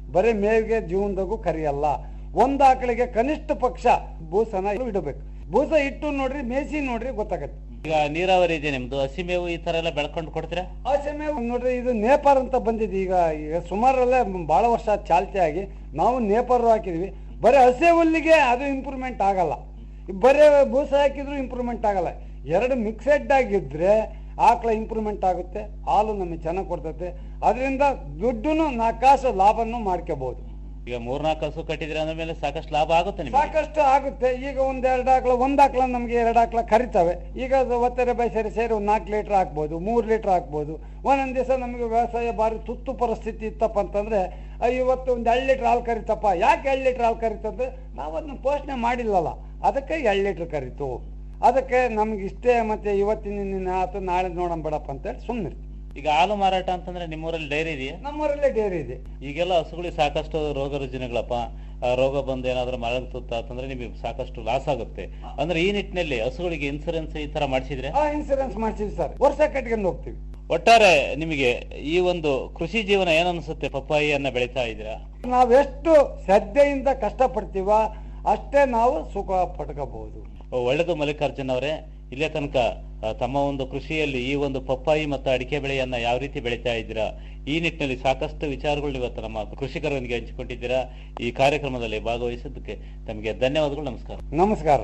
ಬರೀ ಮೇವಿಗೆ ಜೀವನದಾಗೂ ಕರಿಯಲ್ಲ ಒಂದ್ ಆಕಳಿಗೆ ಕನಿಷ್ಠ ಪಕ್ಷ ಬೂಸನ ಇಡಬೇಕು ಬೂಸ ಇಟ್ಟು ನೋಡ್ರಿ ಮೇಸಿ ನೋಡ್ರಿ ಗೊತ್ತಾಗತ್ತೆ ಈಗ ನೀರಾವರಿ ಇದೆ ನಿಮ್ದು ಹಸಿ ಮೇವು ಈ ತರ ಎಲ್ಲ ಬೆಳ್ಕೊಂಡು ಕೊಡ್ತೀರಾ ಆಸೆ ಮೇವು ನೋಡ್ರಿ ಇದು ನೇಪಾರ್ ಅಂತ ಬಂದಿದೆ ಈಗ ಈಗ ಸುಮಾರಲ್ಲ ಬಹಳ ವರ್ಷ ಚಾಲ್ತಿ ಆಗಿ ನಾವು ನೇಪಾರ್ ಹಾಕಿದ್ವಿ ಬರೀ ಹಸೆ ಹುಲ್ಲಿಗೆ ಅದು ಇಂಪ್ರೂವ್ಮೆಂಟ್ ಆಗಲ್ಲ ಬರೀ ಬೂಸ ಹಾಕಿದ್ರು ಇಂಪ್ರೂವ್ಮೆಂಟ್ ಆಗಲ್ಲ ಎರಡು ಮಿಕ್ಸೆಡ್ ಆಗಿದ್ರೆ ಆಕಳ ಇಂಪ್ರೂವ್ಮೆಂಟ್ ಆಗುತ್ತೆ ಹಾಲು ನಮಗೆ ಚೆನ್ನಾಗಿ ಕೊಡ್ತೈತೆ ಅದರಿಂದ ದುಡ್ಡು ನಾಲ್ಕಾಸು ಲಾಭನೂ ಮಾಡ್ಕೋಬಹುದು ಈಗ ಮೂರ್ನಾಲ್ಕು ಹಸು ಕಟ್ಟಿದ್ರೆ ಅಂದ್ರ ಮೇಲೆ ಸಾಕಷ್ಟು ಲಾಭ ಆಗುತ್ತೆ ನಿಮ್ಗೆ ಸಾಕಷ್ಟು ಆಗುತ್ತೆ ಈಗ ಒಂದ್ ಎರಡು ಆಕಳ ಒಂದ್ ಆಕಳ ನಮ್ಗೆ ಎರಡು ಆಕಳ ಕರಿತವೆ ಈಗ ಅದು ಒತ್ತಾರೆ ಬೈ ಸೇರಿ ಸೇರಿ ಒಂದ್ ನಾಲ್ಕು ಲೀಟರ್ ಹಾಕ್ಬೋದು ಮೂರ್ ಲೀಟರ್ ಹಾಕ್ಬೋದು ಒಂದೊಂದ್ ದಿವಸ ನಮಗೆ ವ್ಯವಸಾಯ ಭಾರಿ ತುತ್ತು ಪರಿಸ್ಥಿತಿ ಇತ್ತಪ್ಪ ಅಂತಂದ್ರೆ ಆ, ಇವತ್ತು ಒಂದ್ ಎರಡು ಲೀಟರ್ ಹಾಲು ಕರಿತಪ್ಪ ಯಾಕೆ ಎರಡು ಲೀಟರ್ ಹಾಲು ಕರಿತಂದ್ರೆ ನಾವು ಅದನ್ನ ಪೋಷಣೆ ಮಾಡಿಲ್ಲಲ್ಲ ಅದಕ್ಕೆ ಎರಡು ಲೀಟರ್ ಕರಿತು ಅದಕ್ಕೆ ನಮ್ಗೆ ಇಷ್ಟೇ ಮತ್ತೆ ಇವತ್ತಿನ ದಿನ ಆತು ನಾಳೆ ನೋಡೋಣ ಬಿಡಪ್ಪ ಅಂತೇಳಿ ಸುಮ್ಮನೆ ಈಗ ಹಾಲು ಮಾರಾಟ ಅಂತಂದ್ರೆ ನಿಮ್ಮೂರಲ್ಲಿ ಡೈರಿ ಇದೆಯಾ ನಮ್ಮೂರಲ್ಲೇ ಡೈರಿ ಇದೆ ಈಗೆಲ್ಲ ಹಸುಗಳಿಗೆ ಸಾಕಷ್ಟು ರೋಗ ರುಜಿನಗಳಪ್ಪ ಆ ರೋಗ ಬಂದು ಏನಾದ್ರೂ ಮರಳ ತುತ್ತ ಅಂತಂದ್ರೆ ನಿಮಗೆ ಸಾಕಷ್ಟು ಲಾಸ್ ಆಗುತ್ತೆ ಅಂದ್ರೆ ಈ ನಿಟ್ಟಿನಲ್ಲಿ ಹಸುಗಳಿಗೆ ಇನ್ಸೂರೆನ್ಸ್ ಈ ತರ ಮಾಡಿಸಿದ್ರೆ ಆ ಇನ್ಸೂರೆನ್ಸ್ ಮಾಡ್ಸಿದ್ವಿ ಸರ್ ವರ್ಷ ಕಟ್ಕೊಂಡು ಹೋಗ್ತೀವಿ ಒಟ್ಟಾರೆ ನಿಮಗೆ ಈ ಒಂದು ಕೃಷಿ ಜೀವನ ಏನನ್ಸುತ್ತೆ ಪಪ್ಪಾಯಿಯನ್ನ ಬೆಳೀತಾ ಇದ್ದೀರಾ ನಾವೆಷ್ಟು ಶ್ರದ್ಧೆಯಿಂದ ಕಷ್ಟಪಡ್ತೀವ ಅಷ್ಟೇ ನಾವು ಸುಖ ಪಡ್ಕೋಬಹುದು ಒಳ್ಳೆದು ಮಲ್ಲಿಕಾರ್ಜುನ್ ಅವರೇ ಇಲ್ಲೇ ತನಕ ಆ, ತಮ್ಮ ಒಂದು ಕೃಷಿಯಲ್ಲಿ ಈ ಒಂದು ಪಪ್ಪಾಯಿ ಮತ್ತು ಅಡಿಕೆ ಬೆಳೆಯನ್ನ ಯಾವ ರೀತಿ ಬೆಳೀತಾ ಇದ್ದೀರಾ ಈ ನಿಟ್ಟಿನಲ್ಲಿ ಸಾಕಷ್ಟು ವಿಚಾರಗಳು ಇವತ್ತು ನಮ್ಮ ಕೃಷಿಕರೊಂದಿಗೆ ಹಂಚಿಕೊಂಡಿದ್ದೀರಾ ಈ ಕಾರ್ಯಕ್ರಮದಲ್ಲಿ ಭಾಗವಹಿಸಿದ್ದಕ್ಕೆ ತಮಗೆ ಧನ್ಯವಾದಗಳು ನಮಸ್ಕಾರ ನಮಸ್ಕಾರ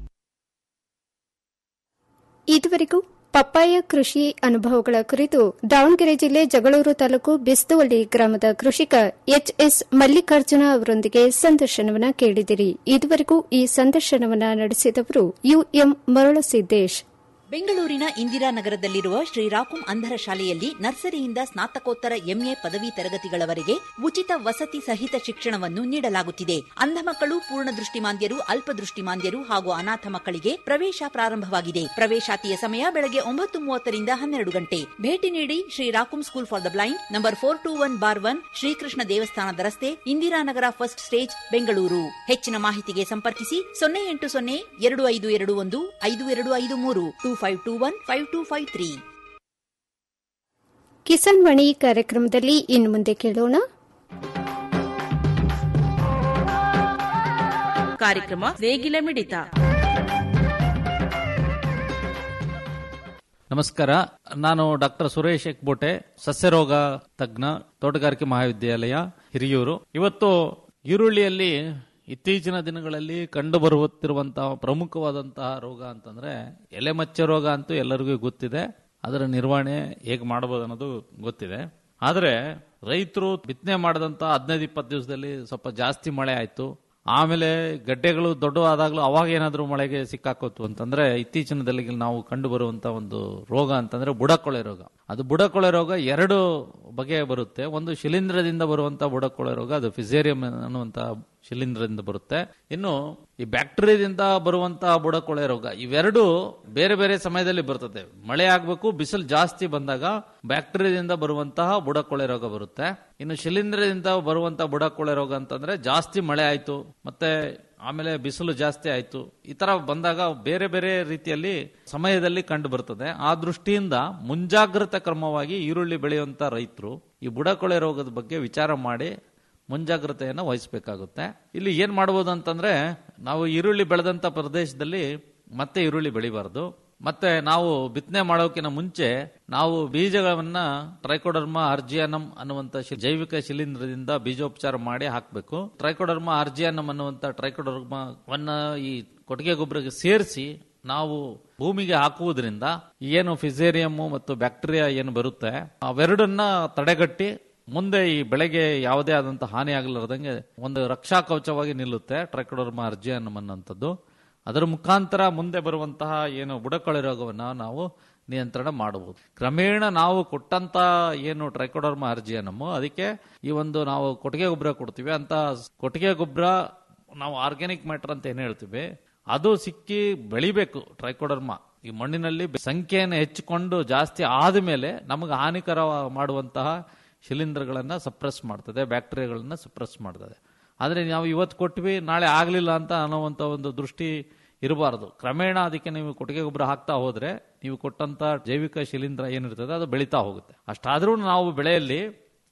ಇದುವರೆಗೂ ಪಪ್ಪಾಯ ಕೃಷಿ ಅನುಭವಗಳ ಕುರಿತು ದಾವಣಗೆರೆ ಜಿಲ್ಲೆ ಜಗಳೂರು ತಾಲೂಕು ಬಿಸ್ತುವಳ್ಳಿ ಗ್ರಾಮದ ಕೃಷಿಕ ಎಚ್ಎಸ್ ಮಲ್ಲಿಕಾರ್ಜುನ ಅವರೊಂದಿಗೆ ಸಂದರ್ಶನವನ್ನ ಕೇಳಿದಿರಿ ಇದುವರೆಗೂ ಈ ಸಂದರ್ಶನವನ್ನ ನಡೆಸಿದವರು ಯುಎಂ ಮರಳಸಿದ್ದೇಶ್ ಬೆಂಗಳೂರಿನ ಇಂದಿರಾನಗರದಲ್ಲಿರುವ ಶ್ರೀರಾಕುಂ ಅಂಧರ ಶಾಲೆಯಲ್ಲಿ ನರ್ಸರಿಯಿಂದ ಸ್ನಾತಕೋತ್ತರ ಎಂಎ ಪದವಿ ತರಗತಿಗಳವರೆಗೆ ಉಚಿತ ವಸತಿ ಸಹಿತ ಶಿಕ್ಷಣವನ್ನು ನೀಡಲಾಗುತ್ತಿದೆ ಅಂಧ ಮಕ್ಕಳು ಪೂರ್ಣ ದೃಷ್ಟಿಮಾಂದ್ಯರು ಅಲ್ಪದೃಷ್ಟಿಮಾಂದ್ಯರು ಹಾಗೂ ಅನಾಥ ಮಕ್ಕಳಿಗೆ ಪ್ರವೇಶ ಪ್ರಾರಂಭವಾಗಿದೆ ಪ್ರವೇಶಾತಿಯ ಸಮಯ ಬೆಳಗ್ಗೆ ಒಂಬತ್ತು ಮೂವತ್ತರಿಂದ ಹನ್ನೆರಡು ಗಂಟೆ ಭೇಟಿ ನೀಡಿ ಶ್ರೀರಾಕುಂ school for the blind number four two one bar one Srikrishna ದೇವಸ್ಥಾನದ ರಸ್ತೆ ಇಂದಿರಾನಗರ ಫಸ್ಟ್ ಸ್ಟೇಜ್ ಬೆಂಗಳೂರು ಹೆಚ್ಚಿನ ಮಾಹಿತಿಗೆ ಸಂಪರ್ಕಿಸಿ ಸೊನ್ನೆ ಎಂಟು ಸೊನ್ನೆ ಎರಡು ಐದು ಎರಡು ಒಂದು ಐದು ಎರಡು ಐದು ಮೂರು two five two one five two five three Kisan Vani ಕಾರ್ಯಕ್ರಮದಲ್ಲಿ ಇನ್ನು ಮುಂದೆ ಕೇಳೋಣ ಕಾರ್ಯಕ್ರಮ ನೇಗಿಲ ಮಿಡಿತ ನಮಸ್ಕಾರ ನಾನು ಡಾಕ್ಟರ್ ಸುರೇಶ್ ಎಕ್ಬೋಟೆ ಸಸ್ಯರೋಗ ತಜ್ಞ ತೋಟಗಾರಿಕೆ ಮಹಾವಿದ್ಯಾಲಯ ಹಿರಿಯೂರು ಇವತ್ತು ಈರುಳ್ಳಿಯಲ್ಲಿ ಇತ್ತೀಚಿನ ದಿನಗಳಲ್ಲಿ ಕಂಡು ಬರುತ್ತಿರುವಂತಹ ಪ್ರಮುಖವಾದಂತಹ ರೋಗ ಅಂತಂದ್ರೆ ಎಲೆ ಮಚ್ಚೆ ರೋಗ ಅಂತೂ ಎಲ್ಲರಿಗೂ ಗೊತ್ತಿದೆ ಅದರ ನಿರ್ವಹಣೆ ಹೇಗೆ ಮಾಡಬಹುದು ಅನ್ನೋದು ಗೊತ್ತಿದೆ ಆದರೆ ರೈತರು ಬಿತ್ತನೆ ಮಾಡಿದಂತ ಹದಿನೈದು ಇಪ್ಪತ್ತು ದಿವಸದಲ್ಲಿ ಸ್ವಲ್ಪ ಜಾಸ್ತಿ ಮಳೆ ಆಯ್ತು ಆಮೇಲೆ ಗಡ್ಡೆಗಳು ದೊಡ್ಡವಾದಾಗ್ಲೂ ಅವಾಗ ಏನಾದ್ರೂ ಮಳೆಗೆ ಸಿಕ್ಕಾಕೋತು ಅಂತಂದ್ರೆ ಇತ್ತೀಚಿನ ದಿನಗಳಲ್ಲಿ ನಾವು ಕಂಡು ಬರುವಂತ ಒಂದು ರೋಗ ಅಂತಂದ್ರೆ ಬುಡಕೊಳೆ ರೋಗ ಅದು ಬುಡಕೊಳೆ ರೋಗ ಎರಡು ಬಗೆಯ ಬರುತ್ತೆ ಒಂದು ಶಿಲೀಂಧ್ರದಿಂದ ಬರುವಂತ ಬುಡಕೊಳೆ ರೋಗ ಅದು ಫಿಸೇರಿಯಂ ಅನ್ನುವಂತ ಶಿಲೀಂಧ್ರದಿಂದ ಬರುತ್ತೆ ಇನ್ನು ಈ ಬ್ಯಾಕ್ಟೀರಿಯಾದಿಂದ ಬರುವಂತಹ ಬುಡಕೊಳೆ ರೋಗ ಇವೆರಡು ಬೇರೆ ಬೇರೆ ಸಮಯದಲ್ಲಿ ಬರ್ತದೆ ಮಳೆ ಆಗ್ಬೇಕು ಬಿಸಿಲು ಜಾಸ್ತಿ ಬಂದಾಗ ಬ್ಯಾಕ್ಟೀರಿಯಾದಿಂದ ಬರುವಂತಹ ಬುಡಕೊಳೆ ರೋಗ ಬರುತ್ತೆ ಇನ್ನು ಶಿಲೀಂಧ್ರದಿಂದ ಬರುವಂತಹ ಬುಡಕೊಳೆ ರೋಗ ಅಂತಂದ್ರೆ ಜಾಸ್ತಿ ಮಳೆ ಆಯ್ತು ಮತ್ತೆ ಆಮೇಲೆ ಬಿಸಿಲು ಜಾಸ್ತಿ ಆಯ್ತು ಈ ತರ ಬಂದಾಗ ಬೇರೆ ಬೇರೆ ರೀತಿಯಲ್ಲಿ ಸಮಯದಲ್ಲಿ ಕಂಡು ಬರ್ತದೆ ಆ ದೃಷ್ಟಿಯಿಂದ ಮುಂಜಾಗ್ರತಾ ಕ್ರಮವಾಗಿ ಈರುಳ್ಳಿ ಬೆಳೆಯುವಂತ ರೈತರು ಈ ಬುಡಕೊಳೆ ರೋಗದ ಬಗ್ಗೆ ವಿಚಾರ ಮಾಡಿ ಮುಂಜಾಗ್ರತೆಯನ್ನು ವಹಿಸಬೇಕಾಗುತ್ತೆ ಇಲ್ಲಿ ಏನ್ ಮಾಡಬಹುದು ಅಂತಂದ್ರೆ ನಾವು ಈರುಳ್ಳಿ ಬೆಳೆದಂತ ಪ್ರದೇಶದಲ್ಲಿ ಮತ್ತೆ ಈರುಳ್ಳಿ ಬೆಳಿಬಾರ್ದು ಮತ್ತೆ ನಾವು ಬಿತ್ತನೆ ಮಾಡೋಕಿನ ಮುಂಚೆ ನಾವು ಬೀಜಗಳನ್ನ ಟ್ರೈಕೋಡರ್ಮ ಅರ್ಜಿಯಾನಮ್ ಅನ್ನುವಂತ ಶಿ- ಜೈವಿಕ ಶಿಲೀಂಧ್ರದಿಂದ ಬೀಜೋಪಚಾರ ಮಾಡಿ ಹಾಕಬೇಕು ಟ್ರೈಕೋಡರ್ಮ ಅರ್ಜಿಯಾನಮ್ ಅನ್ನುವಂತ ಟ್ರೈಕೋಡರ್ಮವನ್ನ ಈ ಕೊಟ್ಟಿಗೆ ಗೊಬ್ಬರಕ್ಕೆ ಸೇರಿಸಿ ನಾವು ಭೂಮಿಗೆ ಹಾಕುವುದರಿಂದ ಏನು ಫಿಸೇರಿಯಂ ಮತ್ತು ಬ್ಯಾಕ್ಟೀರಿಯಾ ಏನು ಬರುತ್ತೆ ಅವೆರಡನ್ನ ತಡೆಗಟ್ಟಿ ಮುಂದೆ ಈ ಬೆಳೆಗೆ ಯಾವುದೇ ಆದಂತಹ ಹಾನಿ ಆಗಲಾರ್ದಂಗೆ ಒಂದು ರಕ್ಷಾ ಕವಚವಾಗಿ ನಿಲ್ಲುತ್ತೆ ಟ್ರೈಕೋಡರ್ಮ ಅರ್ಜಿಯಾನಮ್ ಅನ್ನುವಂಥದ್ದು ಅದರ ಮುಖಾಂತರ ಮುಂದೆ ಬರುವಂತಹ ಏನು ಬುಡಕೊಳೆ ರೋಗವನ್ನು ನಾವು ನಿಯಂತ್ರಣ ಮಾಡಬಹುದು ಕ್ರಮೇಣ ನಾವು ಕೊಟ್ಟಂತ ಏನು ಟ್ರೈಕೋಡರ್ಮ ಅರ್ಜಿಯನಮ್ಮು ಅದಕ್ಕೆ ಈ ಒಂದು ನಾವು ಕೊಟ್ಟಿಗೆ ಗೊಬ್ಬರ ಕೊಡ್ತೀವಿ ಅಂತ ಕೊಟ್ಟಿಗೆ ಗೊಬ್ಬರ ನಾವು ಆರ್ಗ್ಯಾನಿಕ್ ಮ್ಯಾಟರ್ ಅಂತ ಏನ್ ಹೇಳ್ತೀವಿ ಅದು ಸಿಕ್ಕಿ ಬೆಳಿಬೇಕು ಟ್ರೈಕೋಡರ್ಮ ಈ ಮಣ್ಣಿನಲ್ಲಿ ಸಂಖ್ಯೆಯನ್ನು ಹೆಚ್ಚಿಕೊಂಡು ಜಾಸ್ತಿ ಆದ್ಮೇಲೆ ನಮಗೆ ಹಾನಿಕರ ಮಾಡುವಂತಹ ಶಿಲೀಂಧ್ರಗಳನ್ನ ಸಪ್ರೆಸ್ ಮಾಡ್ತದೆ ಬ್ಯಾಕ್ಟೀರಿಯಾಗಳನ್ನ ಸಪ್ರೆಸ್ ಮಾಡ್ತದೆ ಆದರೆ ನಾವು ಇವತ್ತು ಕೊಟ್ವಿ ನಾಳೆ ಆಗಲಿಲ್ಲ ಅಂತ ಅನ್ನೋವಂಥ ಒಂದು ದೃಷ್ಟಿ ಇರಬಾರ್ದು ಕ್ರಮೇಣ ಅದಕ್ಕೆ ನೀವು ಕೊಟ್ಟಿಗೆ ಗೊಬ್ಬರ ಹಾಕ್ತಾ ಹೋದ್ರೆ ನೀವು ಕೊಟ್ಟಂತ ಜೈವಿಕ ಶಿಲೀಂಧ್ರ ಏನಿರ್ತದೆ ಅದು ಬೆಳೀತಾ ಹೋಗುತ್ತೆ ಅಷ್ಟಾದ್ರೂ ನಾವು ಬೆಳೆಯಲ್ಲಿ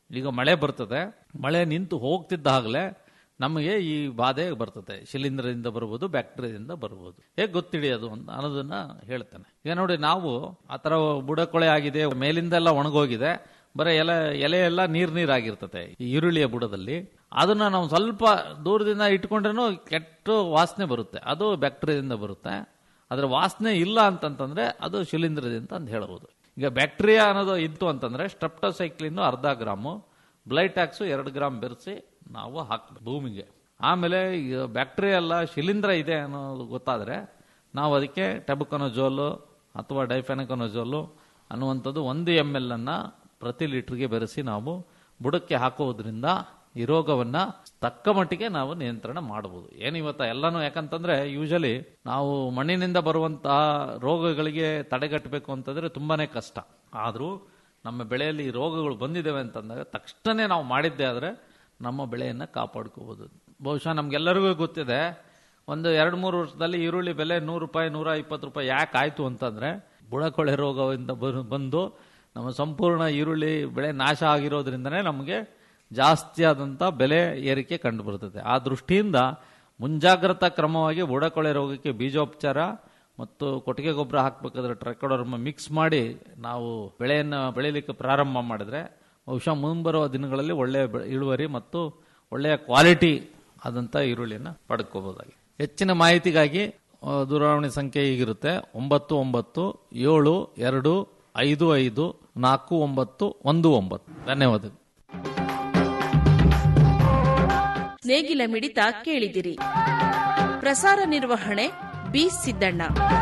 ಈಗ ಮಳೆ ಬರ್ತದೆ ಮಳೆ ನಿಂತು ಹೋಗ್ತಿದ್ದಾಗಲೇ ನಮಗೆ ಈ ಬಾಧೆ ಬರ್ತದೆ ಶಿಲೀಂಧ್ರದಿಂದ ಬರ್ಬೋದು ಬ್ಯಾಕ್ಟೀರಿಯಾದಿಂದ ಬರ್ಬೋದು ಹೇಗೆ ಗೊತ್ತಿಡಿಯೋದು ಅಂತ ಅನ್ನೋದನ್ನ ಹೇಳ್ತಾನೆ ಈಗ ನೋಡಿ ನಾವು ಆ ಥರ ಬುಡಕೊಳೆ ಆಗಿದೆ ಮೇಲಿಂದೆಲ್ಲ ಒಣಗೋಗಿದೆ ಬರೀ ಎಲೆ ಎಲೆ ಎಲ್ಲ ನೀರ್ ನೀರಾಗಿರ್ತದೆ ಈ ಈರುಳ್ಳಿಯ ಬುಡದಲ್ಲಿ ಅದನ್ನ ನಾವು ಸ್ವಲ್ಪ ದೂರದಿಂದ ಇಟ್ಕೊಂಡ್ರೂ ಕೆಟ್ಟ ವಾಸನೆ ಬರುತ್ತೆ ಅದು ಬ್ಯಾಕ್ಟೀರಿಯಾದಿಂದ ಬರುತ್ತೆ ಅದರ ವಾಸನೆ ಇಲ್ಲ ಅಂತಂತಂದ್ರೆ ಅದು ಶಿಲೀಂಧ್ರದಿಂದ ಅಂತ ಹೇಳ್ಬೋದು ಈಗ ಬ್ಯಾಕ್ಟೀರಿಯಾ ಅನ್ನೋದು ಇತ್ತು ಅಂತಂದ್ರೆ ಸ್ಟ್ರೆಪ್ಟೋಸೈಕ್ಲಿನ್ ಅರ್ಧ ಗ್ರಾಮು ಬ್ಲೈಟ್ಯಾಕ್ಸು ಎರಡು ಗ್ರಾಮ್ ಬೆರೆಸಿ ನಾವು ಹಾಕ್ಬೇಕು ಭೂಮಿಗೆ ಆಮೇಲೆ ಈಗ ಬ್ಯಾಕ್ಟೀರಿಯಾ ಎಲ್ಲ ಶಿಲೀಂಧ್ರ ಇದೆ ಅನ್ನೋದು ಗೊತ್ತಾದ್ರೆ ನಾವು ಅದಕ್ಕೆ ಟೆಬುಕನೋಜೋಲು ಅಥವಾ ಡೈಫೆನಕನೋಜೋಲು ಅನ್ನುವಂಥದ್ದು ಒಂದು ಎಮ್ ಎಲ್ ಅನ್ನ ಪ್ರತಿ ಲೀಟರ್ಗೆ ಬೆರೆಸಿ ನಾವು ಬುಡಕ್ಕೆ ಹಾಕುವುದರಿಂದ ಈ ರೋಗವನ್ನ ತಕ್ಕ ಮಟ್ಟಿಗೆ ನಾವು ನಿಯಂತ್ರಣ ಮಾಡಬಹುದು ಏನು ಇವತ್ತ ಎಲ್ಲಾನು ಯಾಕಂತಂದ್ರೆ ಯೂಶಲಿ ನಾವು ಮಣ್ಣಿನಿಂದ ಬರುವಂತಹ ರೋಗಗಳಿಗೆ ತಡೆಗಟ್ಟಬೇಕು ಅಂತಂದ್ರೆ ತುಂಬಾನೇ ಕಷ್ಟ ಆದ್ರೂ ನಮ್ಮ ಬೆಳೆಯಲ್ಲಿ ಈ ರೋಗಗಳು ಬಂದಿದ್ದೇವೆ ಅಂತಂದಾಗ ತಕ್ಷಣ ನಾವು ಮಾಡಿದ್ದೆ ಆದ್ರೆ ನಮ್ಮ ಬೆಳೆಯನ್ನ ಕಾಪಾಡ್ಕೋಬಹುದು ಬಹುಶಃ ನಮ್ಗೆಲ್ಲರಿಗೂ ಗೊತ್ತಿದೆ ಒಂದು ಎರಡು ಮೂರು ವರ್ಷದಲ್ಲಿ ಈರುಳ್ಳಿ ಬೆಲೆ ನೂರು ರೂಪಾಯಿ ನೂರ ಇಪ್ಪತ್ತು ರೂಪಾಯಿ ಯಾಕೆ ಆಯ್ತು ಅಂತಂದ್ರೆ ಬುಡಕೊಳೆ ರೋಗದಿಂದ ಬರು- ಬಂದು ನಮ್ಮ ಸಂಪೂರ್ಣ ಈರುಳ್ಳಿ ಬೆಳೆ ನಾಶ ಆಗಿರೋದ್ರಿಂದನೇ ನಮಗೆ ಜಾಸ್ತಿ ಆದಂತ ಬೆಲೆ ಏರಿಕೆ ಕಂಡು ಬರುತ್ತದೆ ಆ ದೃಷ್ಟಿಯಿಂದ ಮುಂಜಾಗ್ರತಾ ಕ್ರಮವಾಗಿ ಬುಡಕೊಳೆ ರೋಗಕ್ಕೆ ಬೀಜೋಪಚಾರ ಮತ್ತು ಕೊಟ್ಟಿಗೆ ಗೊಬ್ಬರ ಹಾಕಬೇಕಾದ್ರೆ ಟ್ರೈಕೋಡರ್ಮ ಮಿಕ್ಸ್ ಮಾಡಿ ನಾವು ಬೆಳೆಯನ್ನು ಬೆಳೀಲಿಕ್ಕೆ ಪ್ರಾರಂಭ ಮಾಡಿದ್ರೆ ಬಹುಶಃ ಮುಂಬರುವ ದಿನಗಳಲ್ಲಿ ಒಳ್ಳೆಯ ಬೆ- ಇಳುವರಿ ಮತ್ತು ಒಳ್ಳೆಯ ಕ್ವಾಲಿಟಿ ಆದಂಥ ಈರುಳ್ಳಿಯನ್ನು ಪಡ್ಕೋಬಹುದಾಗಿ ಹೆಚ್ಚಿನ ಮಾಹಿತಿಗಾಗಿ ಆ, ದೂರವಾಣಿ ಸಂಖ್ಯೆ ಹೀಗಿರುತ್ತೆ ಒಂಬತ್ತು ಒಂಬತ್ತು ಏಳು ಎರಡು ಐದು ಐದು ನಾಲ್ಕು ಒಂಬತ್ತು ಒಂದು ಒಂಬತ್ತು ಧನ್ಯವಾದಗಳು ನೇಗಿಲ ಮಿಡಿತ ಕೇಳಿದಿರಿ ಪ್ರಸಾರ ನಿರ್ವಹಣೆ ಬಿ ಸಿದ್ದಣ್ಣ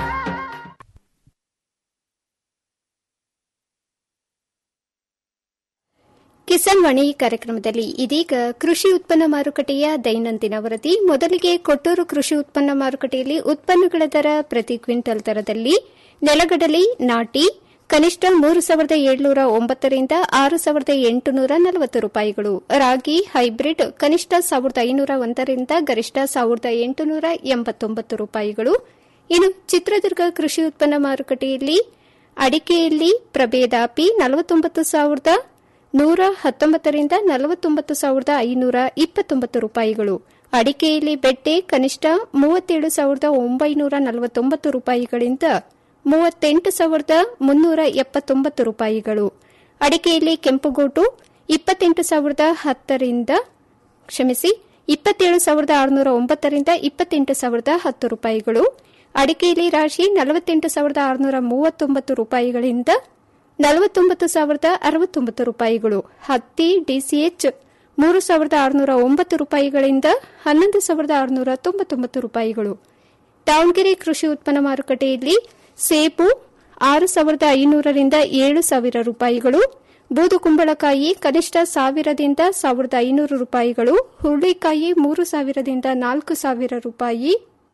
ಕಿಸಾನ್ ವಾಣಿ ಕಾರ್ಯಕ್ರಮದಲ್ಲಿ ಇದೀಗ ಕೃಷಿ ಉತ್ಪನ್ನ ಮಾರುಕಟ್ಟೆಯ ದೈನಂದಿನ ವರದಿ ಮೊದಲಿಗೆ ಕೊಟ್ಟೂರು ಕೃಷಿ ಉತ್ಪನ್ನ ಮಾರುಕಟ್ಟೆಯಲ್ಲಿ ಉತ್ಪನ್ನಗಳ ದರ ಪ್ರತಿ ಕ್ವಿಂಟಲ್ ದರದಲ್ಲಿ ನೆಲಗಡಲೆ ನಾಟಿ ಕನಿಷ್ಠ ಮೂರು ಸಾವಿರದ ಏಳ್ನೂರ ಒಂಬತ್ತರಿಂದ ಆರು ಸಾವಿರದ ಎಂಟುನೂರ ನಲವತ್ತು ರೂಪಾಯಿಗಳು ರಾಗಿ ಹೈಬ್ರಿಡ್ ಕನಿಷ್ಠ ಸಾವಿರದ ಐನೂರ ಒಂದರಿಂದ ಗರಿಷ್ಠ ಸಾವಿರದ ಎಂಟುನೂರ ಎಂಬತ್ತೊಂಬತ್ತು ರೂಪಾಯಿಗಳು ಇನ್ನು ಚಿತ್ರದುರ್ಗ ಕೃಷಿ ಉತ್ಪನ್ನ ಮಾರುಕಟ್ಟೆಯಲ್ಲಿ ಅಡಿಕೆಯಲ್ಲಿ ಪ್ರಭೇದ ಪಿ ನಲವತ್ತೊಂಬತ್ತು ಸಾವಿರದ ನೂರ ಹತ್ತೊಂಬತ್ತರಿಂದ ನಲವತ್ತೊಂಬತ್ತು ಸಾವಿರದ ಐನೂರ ಇಪ್ಪತ್ತೊಂಬತ್ತು ರೂಪಾಯಿಗಳು ಅಡಿಕೆಯಲ್ಲಿ ಬೆಟ್ಟೆ ಕನಿಷ್ಠ ಮೂವತ್ತೇಳು ಸಾವಿರದ ಒಂಬೈನೂರ ನಲವತ್ತೊಂಬತ್ತು ರೂಪಾಯಿಗಳಿಂದ ಮೂವತ್ತೆಂಟು ಸಾವಿರದ ಮುನ್ನೂರ ಎಪ್ಪತ್ತೊಂಬತ್ತು ರೂಪಾಯಿಗಳು ಅಡಿಕೆಯಲ್ಲಿ ಕೆಂಪುಗೋಟು ಇಪ್ಪತ್ತೆಂಟು ಸಾವಿರದ ಹತ್ತರಿಂದ ಕ್ಷಮಿಸಿ ಇಪ್ಪತ್ತೇಳು ಸಾವಿರದ ಆರುನೂರ ಒಂಬತ್ತರಿಂದ ಇಪ್ಪತ್ತೆಂಟು ಸಾವಿರದ ಹತ್ತು ರೂಪಾಯಿಗಳು ಅಡಿಕೆಯಲ್ಲಿ ರಾಶಿ ನಲವತ್ತೆಂಟು ಸಾವಿರದ ಆರುನೂರ ಮೂವತ್ತೊಂಬತ್ತು ರೂಪಾಯಿಗಳಿಂದ ನಲವತ್ತೊಂಬತ್ತು ಸಾವಿರದ ಅರವತ್ತೊಂಬತ್ತು ರೂಪಾಯಿಗಳು ಹತ್ತಿ ಡಿಸಿಎಚ್ ಮೂರು ಸಾವಿರದ ಆರುನೂರ ಒಂಬತ್ತು ರೂಪಾಯಿಗಳಿಂದ ಹನ್ನೊಂದು ಸಾವಿರದ ಆರುನೂರ ತೊಂಬತ್ತೊಂಬತ್ತು ರೂಪಾಯಿಗಳು ದಾವಣಗೆರೆ ಕೃಷಿ ಉತ್ಪನ್ನ ಮಾರುಕಟ್ಟೆಯಲ್ಲಿ ಸೇಬು ಆರು ಸಾವಿರದ ಐನೂರರಿಂದ ಏಳು ಸಾವಿರ ರೂಪಾಯಿಗಳು ಬೂದು ಕುಂಬಳಕಾಯಿ ಕನಿಷ್ಠ ಸಾವಿರದಿಂದ ಸಾವಿರದ ಐನೂರು ರೂಪಾಯಿಗಳು ಹುರುಳಿಕಾಯಿ ಮೂರು ಸಾವಿರದಿಂದ ನಾಲ್ಕು ಸಾವಿರ ರೂಪಾಯಿ